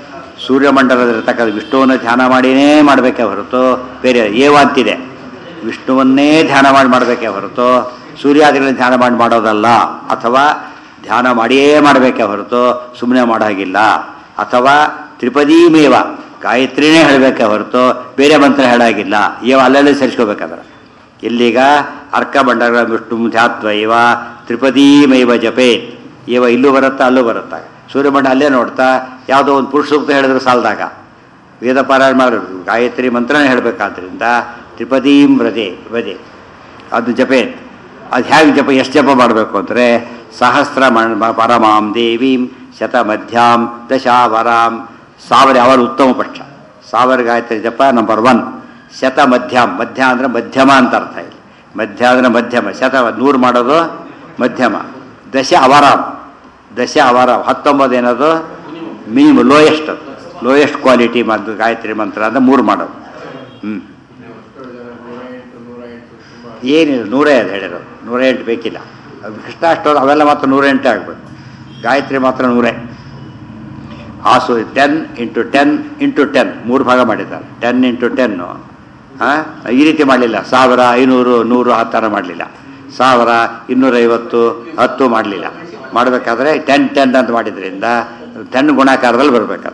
Speaker 1: ಸೂರ್ಯಮಂಡಲದಲ್ಲಿರ್ತಕ್ಕಂಥ ವಿಷ್ಣುವನ್ನು ಧ್ಯಾನ ಮಾಡಿನೇ ಮಾಡಬೇಕೇ ಹೊರತು ಬೇರೆ ಏವ ಅಂತಿದೆ ವಿಷ್ಣುವನ್ನೇ ಧ್ಯಾನ ಮಾಡಿ ಮಾಡಬೇಕೇ ಹೊರತು ಸೂರ್ಯಾದಿಗಳನ್ನ ಧ್ಯಾನ ಮಾಡಿ ಮಾಡೋದಲ್ಲ ಅಥವಾ ಧ್ಯಾನ ಮಾಡಿಯೇ ಮಾಡಬೇಕೇ ಹೊರತು ಸುಮ್ಮನೆ ಮಾಡೋ ಹಾಗಿಲ್ಲ ಅಥವಾ ತ್ರಿಪದೀಮೇವ ಗಾಯತ್ರಿನೇ ಹೇಳಬೇಕೇ ಹೊರತು ಬೇರೆ ಮಂತ್ರ ಹೇಳಾಗಿಲ್ಲ ಏವ ಅಲ್ಲಲ್ಲೇ ಸೇರಿಸ್ಕೋಬೇಕಾದ್ರೆ ಇಲ್ಲೀಗ ಅರ್ಕ ಬಂಡಗಳ ವಿಷ್ಣು ಧ್ಯಾತ್ವ ಇವ ತ್ರಿಪದೀಮೈವ ಜಪೇತ್ ಇವ ಇಲ್ಲೂ ಬರುತ್ತಾ ಅಲ್ಲೂ ಬರುತ್ತಾ ಸೂರ್ಯಮಂಡ ಅಲ್ಲೇ ನೋಡ್ತಾ ಯಾವುದೋ ಒಂದು ಪುರುಷ ಸೂಕ್ತ ಹೇಳಿದ್ರೆ ಸಾಲದಾಗ ವೇದ ಪಾರಾಯಣ ಮಾಡೋದು ಗಾಯತ್ರಿ ಮಂತ್ರನೇ ಹೇಳಬೇಕಾದ್ರಿಂದ ತ್ರಿಪದೀಂ ವ್ರಜೆ ವ್ರಜೆ ಅದು ಜಪೆ ಅದು ಹೇಗೆ ಜಪ ಎಷ್ಟು ಜಪ ಮಾಡಬೇಕು ಅಂದರೆ ಸಹಸ್ರ ಮ- ಪರಮಾಂ ದೇವೀಂ ಶತ ಮಧ್ಯಾಂ ದಶಾವರಾಂ ಸಾವಿರ ಅವರ ಉತ್ತಮ ಪಕ್ಷ ಸಾವಿರ ಗಾಯತ್ರಿ ಜಪ ನಂಬರ್ ಒನ್ ಶತ ಮಧ್ಯಮ ಮಧ್ಯ ಅಂದರೆ ಮಧ್ಯಮ ಅಂತ ಅರ್ಥ ಇಲ್ಲಿ ಮಧ್ಯ ಅಂದರೆ ಮಧ್ಯಮ ಶತ ನೂರು ಮಾಡೋದು ಮಧ್ಯಮ ದಶ ಅವರಾಮ್ ದಶ ಅವರಾಮ್ ಹತ್ತೊಂಬತ್ತು ಏನದು ಮಿನಿಮಮ್ ಲೋಯೆಸ್ಟ್ ಅದು ಲೋಯೆಸ್ಟ್ ಕ್ವಾಲಿಟಿ ಮತ್ತು ಗಾಯತ್ರಿ ಮಂತ್ರ ಅಂತ ಮೂರು ಮಾಡೋದು ಹ್ಞೂ
Speaker 2: ಎಷ್ಟೋ ಜನ ನೂರ ಎಂಟು ನೂರ ಎಂಟು ತುಂಬ
Speaker 1: ಏನಿಲ್ಲ ನೂರೇ ಅದು ಹೇಳಿರೋದು ನೂರ ಎಂಟು ಬೇಕಿಲ್ಲ ಅದು ಕೃಷ್ಣ ಅಷ್ಟೋದು ಅವೆಲ್ಲ ಮಾತ್ರ ನೂರ ಎಂಟೇ ಆಗ್ಬೇಕು ಗಾಯತ್ರಿ ಮಾತ್ರ ನೂರೇ ಆಸು ten into ten into ten ಮೂರು ಭಾಗ ಮಾಡಿದ್ದಾರೆ ಟೆನ್ ಇಂಟು ಟೆನ್ನು ಹಾಂ ಈ ರೀತಿ ಮಾಡಲಿಲ್ಲ ಸಾವಿರ ಐನೂರು ನೂರು ಆ ಥರ ಮಾಡಲಿಲ್ಲ ಸಾವಿರ ಇನ್ನೂರೈವತ್ತು ಹತ್ತು ಮಾಡಲಿಲ್ಲ ಮಾಡಬೇಕಾದ್ರೆ ಟೆನ್ ಟೆನ್ ಅಂತ ಮಾಡಿದ್ರಿಂದ ಟೆನ್ ಗುಣಾಕಾರದಲ್ಲಿ ಬರಬೇಕದು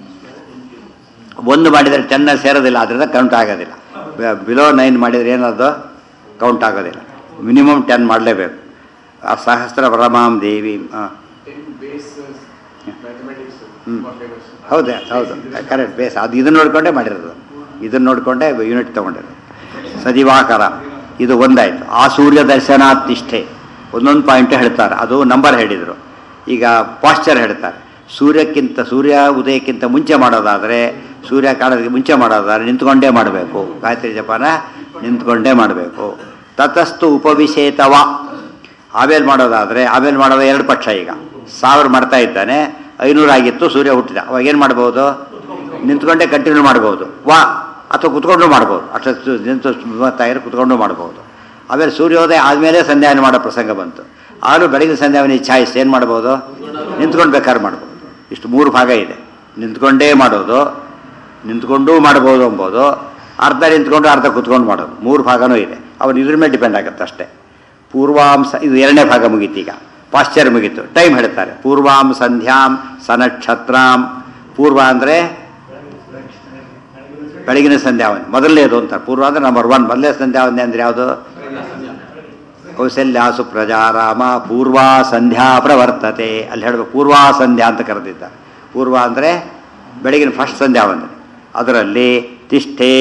Speaker 1: ಒಂದು ಮಾಡಿದರೆ ಟೆನ್ನಲ್ಲಿ ಸೇರೋದಿಲ್ಲ ಅದರಿಂದ ಕೌಂಟ್ ಆಗೋದಿಲ್ಲ ಬಿಲೋ ನೈನ್ ಮಾಡಿದರೆ ಏನದು ಕೌಂಟ್ ಆಗೋದಿಲ್ಲ ಮಿನಿಮಮ್ ಟೆನ್ ಮಾಡಲೇಬೇಕು ಆ ಸಹಸ್ರ ಪರಮಾಂ ದೇವಿ ಹಾಂ
Speaker 2: ಟೆನ್ ಬೇಸ್ ಮ್ಯಾಥಮೆಟಿಕ್ಸ್
Speaker 1: ಹ್ಮ್.
Speaker 2: ತುಂಬ ಫೇಮಸ್
Speaker 1: ಹೌದೇ ಹೌದು ಕರೆಕ್ಟ್ ಬೇಸ್ ಅದು ಇದನ್ನ ನೋಡಿಕೊಂಡೇ ಮಾಡಿರೋದು ಇದನ್ನ ನೋಡಿಕೊಂಡೇ ಯೂನಿಟ್ ತೊಗೊಂಡಿರೋದು ಸದಿವಾಕರ ಇದು ಒಂದಾಯಿತು ಆ ಸೂರ್ಯ ದರ್ಶನಾತಿಷ್ಠೆ ಒಂದೊಂದು ಪಾಯಿಂಟ್ ಹೇಳ್ತಾರೆ ಅದು ನಂಬರ್ ಹೇಳಿದರು ಈಗ ಪಾಶ್ಚರ್ ಹೇಳ್ತಾರೆ ಸೂರ್ಯಕ್ಕಿಂತ ಸೂರ್ಯ ಉದಯಕ್ಕಿಂತ ಮುಂಚೆ ಮಾಡೋದಾದರೆ ಸೂರ್ಯ ಕಾಣೋದಕ್ಕೆ ಮುಂಚೆ ಮಾಡೋದಾದ್ರೆ ನಿಂತ್ಕೊಂಡೇ ಮಾಡಬೇಕು ಗಾಯತ್ರಿ ಜಪಾನ ನಿಂತ್ಕೊಂಡೇ ಮಾಡಬೇಕು ತತಸ್ತು ಉಪವಿಶೇತವ ಆಮೇಲೆ ಮಾಡೋದಾದರೆ ಆಮೇಲೆ ಮಾಡೋದು ಎರಡು ಪಕ್ಷ ಈಗ ಸಾವಿರ ಮಾಡ್ತಾ ಇದ್ದಾನೆ ಐನೂರಾಗಿತ್ತು ಸೂರ್ಯ ಹುಟ್ಟಿದ ಅವಾಗ ಏನು ಮಾಡ್ಬೋದು ನಿಂತ್ಕೊಂಡೇ ಕಂಟಿನ್ಯೂ ಮಾಡ್ಬೋದು ವಾ ಅಥವಾ ಕುತ್ಕೊಂಡು ಮಾಡ್ಬೋದು ಅಷ್ಟು ನಿಂತು ಮೂವತ್ತಾಯಿರ ಕುತ್ಕೊಂಡು ಮಾಡ್ಬೋದು ಆಮೇಲೆ ಸೂರ್ಯೋದಯ ಆದಮೇಲೆ ಸಂಧ್ಯಾವನೆ ಮಾಡೋ ಪ್ರಸಂಗ ಬಂತು ಆದರೂ ಬೆಳಗಿನ ಸಂಧ್ಯಾವನೆ ಛಾಯಿಸಿ ಏನು ಮಾಡ್ಬೋದು ನಿಂತ್ಕೊಂಡು ಬೇಕಾದ್ರೆ ಮಾಡ್ಬೋದು ಇಷ್ಟು ಮೂರು ಭಾಗ ಇದೆ ನಿಂತ್ಕೊಂಡೇ ಮಾಡೋದು ನಿಂತ್ಕೊಂಡೂ ಮಾಡ್ಬೋದು ಎಂಬುದು ಅರ್ಧ ನಿಂತ್ಕೊಂಡು ಅರ್ಧ ಕುತ್ಕೊಂಡು ಮಾಡೋದು ಮೂರು ಭಾಗನೂ ಇದೆ ಅವನು ಇದ್ರ ಮೇಲೆ ಡಿಪೆಂಡ್ ಆಗುತ್ತೆ ಅಷ್ಟೇ ಪೂರ್ವಾಂಶ ಇದು ಎರಡನೇ ಭಾಗ ಮುಗೀತು ಈಗ ಪಾಶ್ಚರ್ ಮುಗೀತು ಟೈಮ್ ಹೇಳ್ತಾರೆ ಪೂರ್ವಾಂ ಸಂಧ್ಯಾಂ ಸನಕ್ಷತ್ರಾಂ ಪೂರ್ವ ಅಂದರೆ ಬೆಳಗಿನ ಸಂಧ್ಯಾವಂದನೆ ಮೊದಲನೇದು ಅಂತಾರೆ ಪೂರ್ವ ಅಂದರೆ ನಂಬರ್ ಒನ್ ಮೊದಲನೇ ಸಂಧ್ಯಾವಂದನೆ ಅಂದರೆ ಯಾವುದು ಕೌಸಲ್ಯಾಸು ಪ್ರಜಾರಾಮ ಪೂರ್ವಾ ಸಂಧ್ಯಾ ಪ್ರವರ್ತತೆ ಅಲ್ಲಿ ಹೇಳಬೇಕು ಪೂರ್ವಾ ಸಂಧ್ಯಾ ಅಂತ ಕರೆದಿದ್ದಾರೆ ಪೂರ್ವ ಅಂದರೆ ಬೆಳಗಿನ ಫಸ್ಟ್ ಸಂಧ್ಯಾವಂದನೆ ಅದರಲ್ಲಿ ತಿಷ್ಠೆ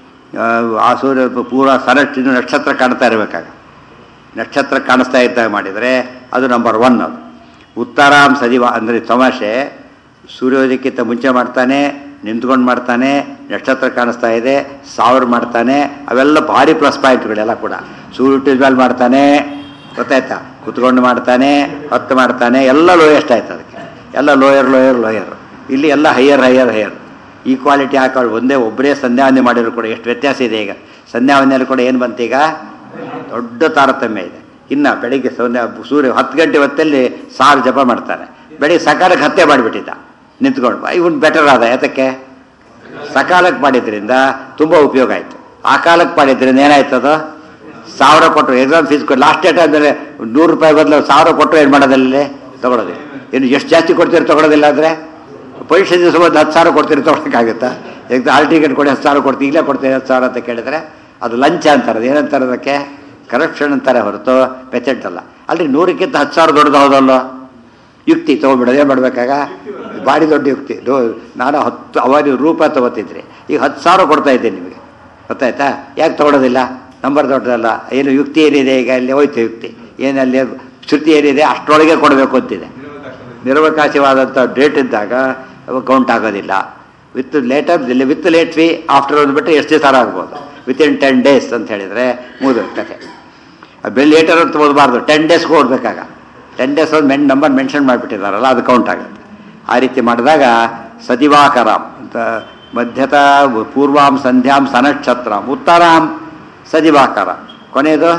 Speaker 1: ಆ ಸೂರ್ಯ ಪೂರ್ವ ಸರಟ್ ಇನ್ನು ನಕ್ಷತ್ರ ಕಾಣ್ತಾ ಇರಬೇಕಾಗ ನಕ್ಷತ್ರ ಕಾಣಿಸ್ತಾ ಇದ್ದಾಗ ಮಾಡಿದರೆ ಅದು ನಂಬರ್ ಒನ್ ಅದು ಉತ್ತರಾಂ ಸದಿವ ಅಂದರೆ ತಮಾಷೆ ಸೂರ್ಯೋದಯಕ್ಕಿಂತ ಮುಂಚೆ ಮಾಡ್ತಾನೆ ನಿಂತ್ಕೊಂಡು ಮಾಡ್ತಾನೆ ನಕ್ಷತ್ರ ಕಾಣಿಸ್ತಾ ಇದೆ ಸಾವಿರ ಮಾಡ್ತಾನೆ ಅವೆಲ್ಲ ಭಾರಿ ಪ್ಲಸ್ ಪಾಯಿಂಟ್ಗಳೆಲ್ಲ ಕೂಡ ಸೂರ್ಯ ಹುಟ್ಟಿದ ಮೇಲೆ ಮಾಡ್ತಾನೆ ಗೊತ್ತಾಯ್ತಾ ಕುತ್ಕೊಂಡು ಮಾಡ್ತಾನೆ ಹತ್ತು ಮಾಡ್ತಾನೆ ಎಲ್ಲ ಲೋಯೆಸ್ಟ್ ಆಯ್ತು ಅದಕ್ಕೆ ಎಲ್ಲ ಲೋಯರ್ ಲೋಯರ್ ಲೋಯರ್ ಇಲ್ಲಿ ಎಲ್ಲ ಹೈಯರ್ ಹೈಯರ್ ಹೈಯರ್ ಈಕ್ವಾಲಿಟಿ ಹಾಕೊಂಡು ಒಂದೇ ಒಬ್ಬರೇ ಸಂಧ್ಯಾವಂದನೆ ಮಾಡಿದ್ರು ಕೂಡ ಎಷ್ಟು ವ್ಯತ್ಯಾಸ ಇದೆ ಈಗ ಸಂಧ್ಯಾವಂದನೆಯಲ್ಲಿ ಕೂಡ ಏನು ಬಂತೀಗ ದೊಡ್ಡ ತಾರತಮ್ಯ ಇದೆ ಇನ್ನು ಬೆಳಿಗ್ಗೆ ಸಂಧ್ಯಾ ಸೂರ್ಯ ಹತ್ತು ಗಂಟೆ ಹೊತ್ತಲ್ಲಿ ಸಾವಿರ ಜಪ ಮಾಡ್ತಾನೆ ಬೆಳಿಗ್ಗೆ ಸಕಾಲಕ್ಕೆ ಹತ್ತೆ ಮಾಡಿಬಿಟ್ಟಿದ್ದ ನಿಂತ್ಕೊಂಡು ಇವನ್ ಬೆಟರ್ ಆದ ಯಾತಕ್ಕೆ ಸಕಾಲಕ್ಕೆ ಮಾಡಿದ್ರಿಂದ ತುಂಬ ಉಪಯೋಗ ಆಯಿತು ಆ ಕಾಲಕ್ಕೆ ಮಾಡಿದ್ರಿಂದ ಏನಾಯ್ತು ಅದು ಸಾವಿರ ಕೊಟ್ಟರು ಎಕ್ಸಾಮ್ ಫೀಸ್ ಕೊಟ್ಟು ಲಾಸ್ಟ್ ಡೇಟ್ ಅಂದರೆ ನೂರು ರೂಪಾಯಿ ಬದಲು ಸಾವಿರ ಕೊಟ್ಟರು ಏನು ಮಾಡೋದಲ್ಲಿ ತಗೊಳ್ಳೋದಿಲ್ಲ ಇನ್ನು ಎಷ್ಟು ಜಾಸ್ತಿ ಕೊಡ್ತೀರಿ ತಗೊಳ್ಳೋದಿಲ್ಲ ಅಂದರೆ ಪರೀಕ್ಷೆ ದಿವಸ ಒಂದು ಹತ್ತು ಸಾವಿರ ಕೊಡ್ತೀರಿ ತೊಗೊಳಕ್ಕಾಗುತ್ತಾ ಎಕ್ಸಾಮ್ ಹಾಲ್ ಟಿಕೆಟ್ ಕೊಡಿ ಹತ್ತು ಸಾವಿರ ಕೊಡ್ತೀವಿ ಇಲ್ಲೇ ಕೊಡ್ತೀವಿ ಹತ್ತು ಸಾವಿರ ಅಂತ ಕೇಳಿದ್ರೆ ಅದು ಲಂಚ ಅಂತಾರೆ ಅದು ಏನಂತಾರೆ ಅದಕ್ಕೆ ಕರಪ್ಷನ್ ಅಂತಾರೆ ಹೊರತು ಪೆಚೆಂಟ್ ಅಲ್ಲ ಅಲ್ಲಿ ನೂರಕ್ಕಿಂತ ಹತ್ತು ಸಾವಿರ ದೊಡ್ಡದು ಹೌದಲ್ಲೋ ಯುಕ್ತಿ ತೊಗೊಂಡ್ಬಿಡೋದು ಏನು ಮಾಡಬೇಕಾಗ ಭಾರಿ ದೊಡ್ಡ ಯುಕ್ತಿ ದೋ ನಾನು ಹತ್ತು ಅವಾಗ ರೂಪಾಯಿ ತೊಗೋತಿದ್ರಿ ಈಗ ಹತ್ತು ಸಾವಿರ ಕೊಡ್ತಾ ಇದ್ದೀನಿ ನಿಮಗೆ ಗೊತ್ತಾಯ್ತಾ ಯಾಕೆ ತೊಗೊಳೋದಿಲ್ಲ ನಂಬರ್ ದೊಡ್ಡದಲ್ಲ ಏನು ಯುಕ್ತಿ ಏನಿದೆ ಈಗ ಅಲ್ಲಿ ಹೋಯ್ತು ಯುಕ್ತಿ ಏನಲ್ಲಿ ಶ್ರುತಿ ಏನಿದೆ ಅಷ್ಟರೊಳಗೆ ಕೊಡಬೇಕು ಅಂತಿದೆ ನಿರವಕಾಶವಾದಂಥ ಡೇಟ್ ಇದ್ದಾಗ ಕೌಂಟ್ ಆಗೋದಿಲ್ಲ with later with late fee after ಅಂದ್ಬಿಟ್ಟು ಎಷ್ಟು ದಿವಸ ಆಗ್ಬೋದು ವಿತ್ ಇನ್ ಟೆನ್ ಡೇಸ್ ಅಂತ ಹೇಳಿದರೆ ಮುಗಿದು ಕತೆ ಬೆಲ್ ಲೇಟರ್ ಅಂತ ಓದಬಾರ್ದು ಟೆನ್ ಡೇಸ್ಗೆ ಓದಬೇಕಾಗ ಟೆನ್ ಡೇಸ್ ಒಂದು ಮೆನ್ ನಂಬರ್ ಮೆನ್ಷನ್ ಮಾಡಿಬಿಟ್ಟಿದ್ದಾರಲ್ಲ ಅದು ಕೌಂಟ್ ಆಗುತ್ತೆ ಆ ರೀತಿ ಮಾಡಿದಾಗ ಸದಿವಾಕರ ಅಂತ ಮಧ್ಯತ ಪೂರ್ವಾಂ ಸಂಧ್ಯಾಂ ಸನಕ್ಷತ್ರಂ ಉತ್ತರಾಂ ಸದಿವಾಕರ ಕೊನೆಯದು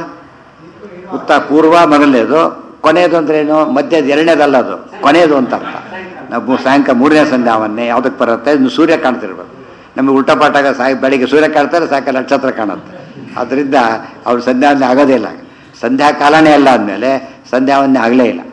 Speaker 1: ಉತ್ತ ಪೂರ್ವ ಮೊದಲನೇದು ಕೊನೆಯದು ಅಂದ್ರೆ ಏನು ಮಧ್ಯದ ಎರಡನೇದಲ್ಲ ಅದು ಕೊನೆಯದು ಅಂತ ಅರ್ಥ ನಾವು ಸಾಯಂಕಾಲ ಮೂರನೇ ಸಂಧ್ಯಾವನ್ನೇ ಯಾವುದಕ್ಕೆ ಬರುತ್ತೆ ಇನ್ನು ಸೂರ್ಯ ಕಾಣ್ತಿರ್ಬೇಕು ನಮಗೆ ಉಲ್ಟಾ ಪಾಠಾಗ ಸಾಯ ಬೆಳಿಗ್ಗೆ ಸೂರ್ಯ ಕಾಣ್ತಾರೆ ಸಾಯಂಕಾಲ ನಕ್ಷತ್ರ ಕಾಣುತ್ತೆ ಅದರಿಂದ ಅವ್ರು ಸಂಧ್ಯಾವನ್ನೇ ಆಗೋದೇ ಇಲ್ಲ ಸಂಧ್ಯಾ ಕಾಲನೇ ಅಲ್ಲ ಅಂದಮೇಲೆ ಸಂಧ್ಯಾವನ್ನೇ ಆಗಲೇ ಇಲ್ಲ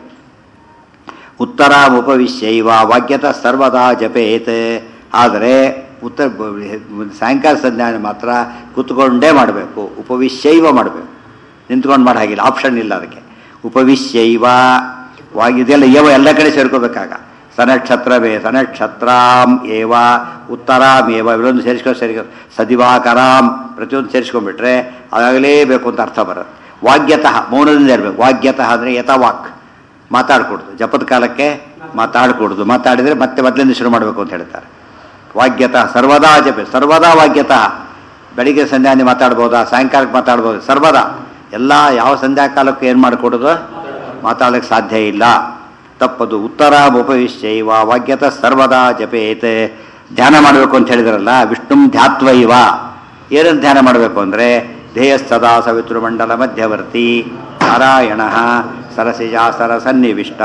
Speaker 1: ಉತ್ತರಾಮುಪವಿಶ್ಯೈವ ವಾಕ್ಯತ ಸರ್ವದಾ ಜಪೇತ್ ಆದರೆ ಉತ್ತರ ಸಾಯಂಕಾಲ ಸಂಧ್ಯಾನ ಮಾತ್ರ ಕೂತ್ಕೊಂಡೇ ಮಾಡಬೇಕು ಉಪವಿಶ್ಯೈವ ಮಾಡಬೇಕು ನಿಂತ್ಕೊಂಡು ಮಾಡೋ ಹಾಗಿಲ್ಲ ಆಪ್ಷನ್ ಇಲ್ಲ ಅದಕ್ಕೆ ಉಪವಿಶ್ಯೈವ ವಾಗಿ ಇದೆಲ್ಲ ಏವ ಎಲ್ಲ ಕಡೆ ಸೇರ್ಕೋಬೇಕಾಗ ಸನಕ್ಷತ್ರವೇ ಸನಕ್ಷತ್ರಾಂ ಏವ ಉತ್ತರಾಂ ಏವ ಇಲ್ಲೊಂದು ಸೇರಿಸ್ಕೊಂಡು ಸೇರಿಕೊ ಸದಿವಾಕರಾಂ ಪ್ರತಿಯೊಂದು ಸೇರಿಸ್ಕೊಂಡ್ಬಿಟ್ರೆ ಅದಾಗಲೇಬೇಕು ಅಂತ ಅರ್ಥ ಬರುತ್ತೆ ವಾಗ್ಯತಃ ಮೌನದಿಂದ ಇರಬೇಕು ವಾಗ್ಯತಃ ಅಂದರೆ ಯಥವಾಕ್ ಮಾತಾಡ್ಕೊಡ್ದು ಜಪದ ಕಾಲಕ್ಕೆ ಮಾತಾಡ್ಕೊಡ್ದು ಮಾತಾಡಿದರೆ ಮತ್ತೆ ಮೊದಲಿಂದ ಶುರು ಮಾಡಬೇಕು ಅಂತ ಹೇಳ್ತಾರೆ ವಾಗ್ಯತಃ ಸರ್ವದಾ ಜಪೆ ಸರ್ವದಾ ವಾಗ್ಯತಃ ಬೆಳಿಗ್ಗೆ ಸಂಧ್ಯಾನೆ ಮಾತಾಡ್ಬೋದಾ ಸಾಯಂಕಾಲಕ್ಕೆ ಮಾತಾಡ್ಬೋದು ಸರ್ವದಾ ಎಲ್ಲ ಯಾವ ಸಂಧ್ಯಾಕಾಲಕ್ಕೂ ಏನು ಮಾಡಿಕೊಡೋದು ಮಾತಾಡಲಿಕ್ಕೆ ಸಾಧ್ಯ ಇಲ್ಲ ತಪ್ಪದು ಉತ್ತರ ಉಪವಿಶ್ಯೈವ ವಾಗ್ಯತ ಸರ್ವದಾ ಜಪೇತ್ ಧ್ಯಾನ ಮಾಡಬೇಕು ಅಂತ ಹೇಳಿದ್ರಲ್ಲ ವಿಷ್ಣುಂ ಧ್ಯಾತ್ವೈವ ಏನನ್ನು ಧ್ಯಾನ ಮಾಡಬೇಕು ಅಂದರೆ ಧ್ಯೇಯ ಸದಾ ಸವಿತೃಮಂಡಲ ಮಧ್ಯವರ್ತಿ ನಾರಾಯಣ ಸರಸಿಜಾಸರ ಸನ್ನಿವಿಷ್ಟ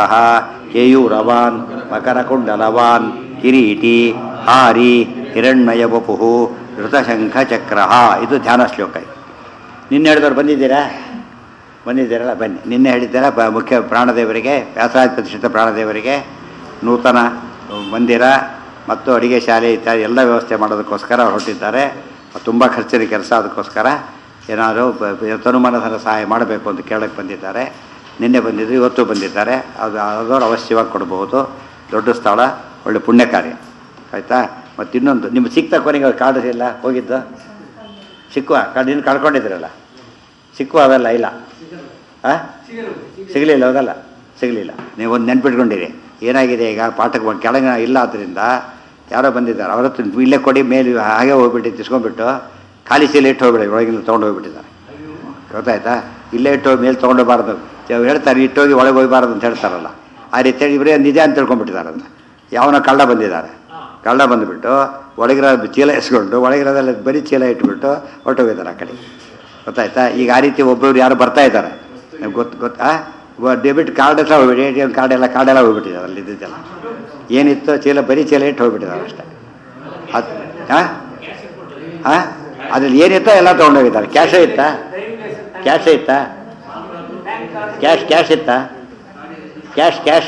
Speaker 1: ಕೇಯೂರವಾನ್ ಮಕರಕುಂಡಲವಾನ್ ಕಿರೀಟಿ ಹಾರಿ ಹಿರಣ್ಮಯ ವಪು ಋತಶಂಖ ಚಕ್ರ ಇದು ಧ್ಯಾನ ಶ್ಲೋಕ ಇದು ನಿನ್ನೆ ಹೇಳಿದವ್ರು ಬಂದಿದ್ದೀರಾ ಬಂದಿದ್ದೀರಲ್ಲ ಬನ್ನಿ ನಿನ್ನೆ ಹೇಳಿದ್ದೀರಾ ಬ- ಮುಖ್ಯ ಪ್ರಾಣದೇವರಿಗೆ ವ್ಯಾಸರಾಜ ಪ್ರತಿಷ್ಠಿತ ಪ್ರಾಣದೇವರಿಗೆ ನೂತನ ಮಂದಿರ ಮತ್ತು ಅಡಿಗೆ ಶಾಲೆ ಇತ್ಯಾದಿ ಎಲ್ಲ ವ್ಯವಸ್ಥೆ ಮಾಡೋದಕ್ಕೋಸ್ಕರ ಹೊರಟಿದ್ದಾರೆ ತುಂಬ ಖರ್ಚಿನ ಕೆಲಸ ಅದಕ್ಕೋಸ್ಕರ ಏನಾದರೂ ತನುಮನಧನ ಸಹಾಯ ಮಾಡಬೇಕು ಅಂತ ಕೇಳಕ್ಕೆ ಬಂದಿದ್ದಾರೆ ನಿನ್ನೆ ಬಂದಿದ್ರು ಇವತ್ತು ಬಂದಿದ್ದಾರೆ ಅದು ಆದವ್ರು ಅವಶ್ಯವಾಗಿ ಕೊಡಬಹುದು ದೊಡ್ಡ ಸ್ಥಳ ಒಳ್ಳೆ ಪುಣ್ಯ ಕಾರ್ಯ ಆಯಿತಾ ಮತ್ತು ಇನ್ನೊಂದು ನಿಮ್ಮ ಸಿಕ್ತ ಕೊನೆಗೆ ಅವ್ರು ಕಾರ್ಡ್ ಇಲ್ಲ ಹೋಗಿದ್ದು ಸಿಕ್ಕುವ ಕಾರ್ಡ್ ಇನ್ನು ಕಳ್ಕೊಂಡಿದ್ರಲ್ಲ ಸಿಕ್ಕುವ ಅವೆಲ್ಲ ಇಲ್ಲ ಹಾಂ ಸಿಗಲಿಲ್ಲ ಹೌದಲ್ಲ ಸಿಗಲಿಲ್ಲ ನೀವು ಒಂದು ನೆನ್ಪಿಟ್ಕೊಂಡಿರಿ ಏನಾಗಿದೆ ಈಗ ಪಾಠಕ್ಕೆ ಒಂದು ಕೆಳಗೆ ಇಲ್ಲ ಆದ್ದರಿಂದ ಯಾರೋ ಬಂದಿದ್ದಾರೆ ಅವ್ರ ಹತ್ರ ಇಲ್ಲೇ ಕೊಡಿ ಮೇಲೆ ಹಾಗೆ ಹೋಗ್ಬಿಟ್ಟು ತಿಸ್ಕೊಂಡ್ಬಿಟ್ಟು ಖಾಲಿ ಚೀಲ ಇಟ್ಟು ಹೋಗ್ಬಿಡಿ ಒಳಗಿಂದ ತೊಗೊಂಡು ಹೋಗ್ಬಿಟ್ಟಿದ್ದಾರೆ ಗೊತ್ತಾಯ್ತಾ ಇಲ್ಲೇ ಇಟ್ಟು ಹೋಗಿ ಮೇಲೆ ತೊಗೊಂಡೋಗ್ಬಾರ್ದು ಅವ್ರು ಹೇಳ್ತಾರೆ ಇಟ್ಟೋಗಿ ಒಳಗೆ ಹೋಗ್ಬಾರ್ದು ಅಂತ ಹೇಳ್ತಾರಲ್ಲ ಆ ರೀತಿ ಇವರೇ ನಿಜ ಅಂತ ತಿಳ್ಕೊಂಡ್ಬಿಟ್ಟಿದ್ದಾರೆ ಅಂತ ಯಾವನ ಕಳ್ಳ ಬಂದಿದ್ದಾರೆ ಕಳ್ಳ ಬಂದುಬಿಟ್ಟು ಒಳಗಿರೋ ಚೀಲ ಎಸ್ಕೊಂಡು ಒಳಗಿರೋದೆಲ್ಲ ಬರೀ ಚೀಲ ಇಟ್ಬಿಟ್ಟು ಹೊರಟೋಗಿದ್ದಾರೆ ಆ ಕಡೆ ಗೊತ್ತಾಯ್ತಾ ಈಗ ಆ ರೀತಿ ಒಬ್ಬರು ಯಾರು ಬರ್ತಾ ಇದ್ದಾರೆ ನಿಮ್ಗೆ ಗೊತ್ತು ಗೊತ್ತಾ ಡೆಬಿಟ್ ಕಾರ್ಡ್ ಎಲ್ಲ ಹೋಗ್ಬಿಟ್ಟು ಎ ಟಿ ಎಮ್ ಕಾರ್ಡ್ ಎಲ್ಲ ಕಾರ್ಡ್ ಎಲ್ಲ ಹೋಗ್ಬಿಟ್ಟಿದ್ದಾರೆ ಅಲ್ಲಿ ಇದ್ದಿದ್ದೆಲ್ಲ ಏನಿತ್ತು ಚೀಲ ಬರೀ ಚೀಲ ಇಟ್ಟು ಹೋಗ್ಬಿಟ್ಟಿದ್ದಾರೆ ಅಷ್ಟೇ ಅದು ಹಾಂ ಹಾಂ ಅದ್ರಲ್ಲಿ ಏನಿತ್ತೋ ಎಲ್ಲ ತೊಗೊಂಡೋಗಿದ್ದಾರೆ ಕ್ಯಾಶೇ ಇತ್ತಾ ಕ್ಯಾಶೇ ಇತ್ತಾ ಕ್ಯಾಶ್ ಕ್ಯಾಶ್ ಇತ್ತಾ ಕ್ಯಾಶ್ ಕ್ಯಾಶ್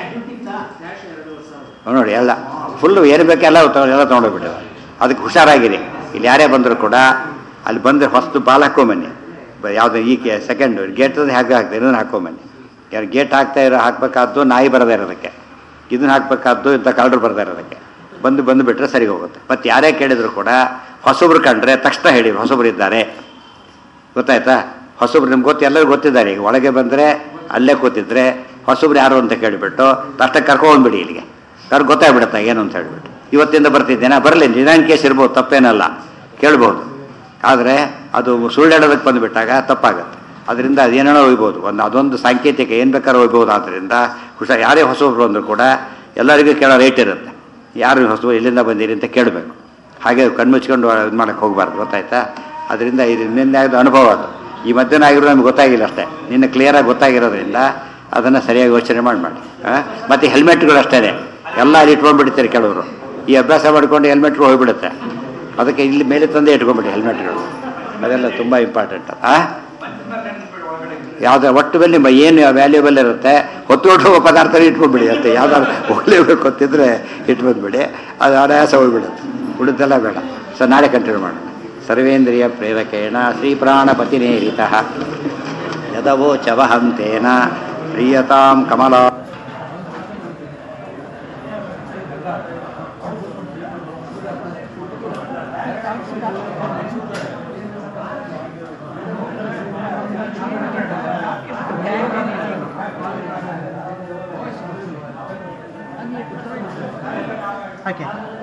Speaker 1: ನೋಡಿ ಎಲ್ಲ ಫುಲ್ಲು ಏನು ಬೇಕೆಲ್ಲ ತಗೊಂಡು ಎಲ್ಲ ತೊಗೊಂಡೋಗ್ಬಿಟ್ಟಿದ್ದಾರೆ ಅದಕ್ಕೆ ಹುಷಾರಾಗಿರಿ ಇಲ್ಲಿ ಯಾರೇ ಬಂದರೂ ಕೂಡ ಅಲ್ಲಿ ಬಂದರೆ ಫಸ್ಟ್ ಬಾಲ್ ಹಾಕ್ಕೊಂಬನ್ನಿ ಬ- ಯಾವುದು ಈ ಕೆ ಸೆಕೆಂಡ್ ಗೇಟ್ ಹೇಗೆ ಹಾಕ್ತಾರೆ ಇದನ್ನು ಹಾಕ್ಕೊಂಬನ್ನಿ ಯಾರು ಗೇಟ್ ಹಾಕ್ತಾ ಇರೋ ಹಾಕಬೇಕಾದ್ದು ನಾಯಿ ಬರದೇ ಇರೋದಕ್ಕೆ ಇದನ್ನು ಹಾಕಬೇಕಾದ್ದು ಇಂಥ ಕಳ್ಳರು ಬರದೇ ಇರೋದಕ್ಕೆ ಬಂದು ಬಂದು ಬಿಟ್ಟರೆ ಸರಿ ಹೋಗುತ್ತೆ ಮತ್ತು ಯಾರೇ ಕೇಳಿದ್ರು ಕೂಡ ಹೊಸಬ್ರು ಕಂಡ್ರೆ ತಕ್ಷಣ ಹೇಳಿ ಹೊಸಬ್ರು ಇದ್ದಾರೆ ಗೊತ್ತಾಯ್ತಾ ಹೊಸಬ್ರು ನಿಮ್ಗೆ ಗೊತ್ತು ಎಲ್ಲರಿಗೂ ಗೊತ್ತಿದ್ದಾರೆ ಈಗ ಒಳಗೆ ಬಂದರೆ ಅಲ್ಲೇ ಕೂತಿದ್ರೆ ಹೊಸಬ್ರು ಯಾರು ಅಂತ ಕೇಳಿಬಿಟ್ಟು ತಕ್ಷಣ ಕರ್ಕೊಂಡ್ಬಿಡಿ ಇಲ್ಲಿಗೆ ಕರ್ ಗೊತ್ತಾಗ್ಬಿಡುತ್ತೆ ಏನು ಅಂತ ಹೇಳ್ಬಿಟ್ಟು ಇವತ್ತಿಂದ ಬರ್ತಿದ್ದೇನಾ ಬರಲಿ ನಿಧಾನ ಕೇಸ್ ಇರ್ಬೋದು ತಪ್ಪೇನಲ್ಲ ಕೇಳ್ಬೋದು ಆದರೆ ಅದು ಸುಳ್ಳಾಡೋದಕ್ಕೆ ಬಂದುಬಿಟ್ಟಾಗ ತಪ್ಪಾಗತ್ತೆ ಅದರಿಂದ ಅದೇನೇನೋ ಒಯ್ಬೋದು ಒಂದು ಅದೊಂದು ಸಾಂಕೇತಿಕ ಏನು ಬೇಕಾದ್ರೂ ಒಯ್ಬೋದು ಆದ್ದರಿಂದ ಹುಷಾರ್ ಯಾರೇ ಹೊಸಬ್ರು ಅಂದರೂ ಕೂಡ ಎಲ್ಲರಿಗೂ ಕೇಳೋ ರೇಟ್ ಇರುತ್ತೆ ಯಾರು ಹೊಸಬರು ಎಲ್ಲಿಂದ ಬಂದಿರಿ ಅಂತ ಕೇಳಬೇಕು ಹಾಗೆ ಕಣ್ಮುಚ್ಕೊಂಡು ಇದು ಮಾಡೋಕ್ಕೆ ಹೋಗಬಾರ್ದು ಗೊತ್ತಾಯ್ತಾ ಅದರಿಂದ ಇದು ನಿನ್ನೆ ಆಗಿದ ಅನುಭವ ಅದು ಈ ಮಧ್ಯಾಹ್ನ ಆಗಿರೋ ನಮ್ಗೆ ಗೊತ್ತಾಗಿಲ್ಲ ಅಷ್ಟೇ ನಿನ್ನೆ ಕ್ಲಿಯರಾಗಿ ಗೊತ್ತಾಗಿರೋದ್ರಿಂದ ಅದನ್ನು ಸರಿಯಾಗಿ ಯೋಚನೆ ಮಾಡಿ ಮಾಡಿ ಆ? ಮತ್ತು ಹೆಲ್ಮೆಟ್ಗಳು ಅಷ್ಟೇ ಎಲ್ಲ ಅಲ್ಲಿ ಇಟ್ಕೊಂಡ್ಬಿಡ್ತಾರೆ ಕೆಲವರು ಈ ಅಭ್ಯಾಸ ಮಾಡ್ಕೊಂಡು ಹೆಲ್ಮೆಟ್ಗಳು ಹೋಗ್ಬಿಡುತ್ತೆ ಅದಕ್ಕೆ ಇಲ್ಲಿ ಮೇಲೆ ತಂದೆ ಇಟ್ಕೊಂಡ್ಬಿಡಿ ಹೆಲ್ಮೆಟ್ಗಳು ಅದೆಲ್ಲ ತುಂಬ ಇಂಪಾರ್ಟೆಂಟ್ ಆ ಯಾವುದೇ ಒಟ್ಟು ಮೇಲೆ ನಿಮ್ಮ ಏನು ವ್ಯಾಲ್ಯೂಬಲ್ ಇರುತ್ತೆ ಹೊತ್ತು ಹೊಟ್ಟು ಹೋಗೋ ಪದಾರ್ಥ ಇಟ್ಕೊಂಡ್ಬಿಡಿ ಅಂತ ಯಾವ್ದಾದ್ರು ಹೋಗ್ಲೇಬೇಕು ಗೊತ್ತಿದ್ರೆ ಇಟ್ಕೊಂಡ್ಬಿಡಿ ಅದು ಅನಾಯಾಸ ಹೋಗ್ಬಿಡುತ್ತೆ ಉಳಿದೆಲ್ಲ ಬೇಡ ಸೊ ನಾಳೆ ಕಂಟಿನ್ಯೂ ಮಾಡೋಣ ಸರ್ವೇಂದ್ರಿಯ ಪ್ರೇರಕೇಣ ಶ್ರೀಪ್ರಾಣಪತಿನೇರಿತ ಯದವೋಚ ವಹಂತೇನ ಪ್ರಿಯತಾಂ ಕಮಲಾ
Speaker 3: Okay.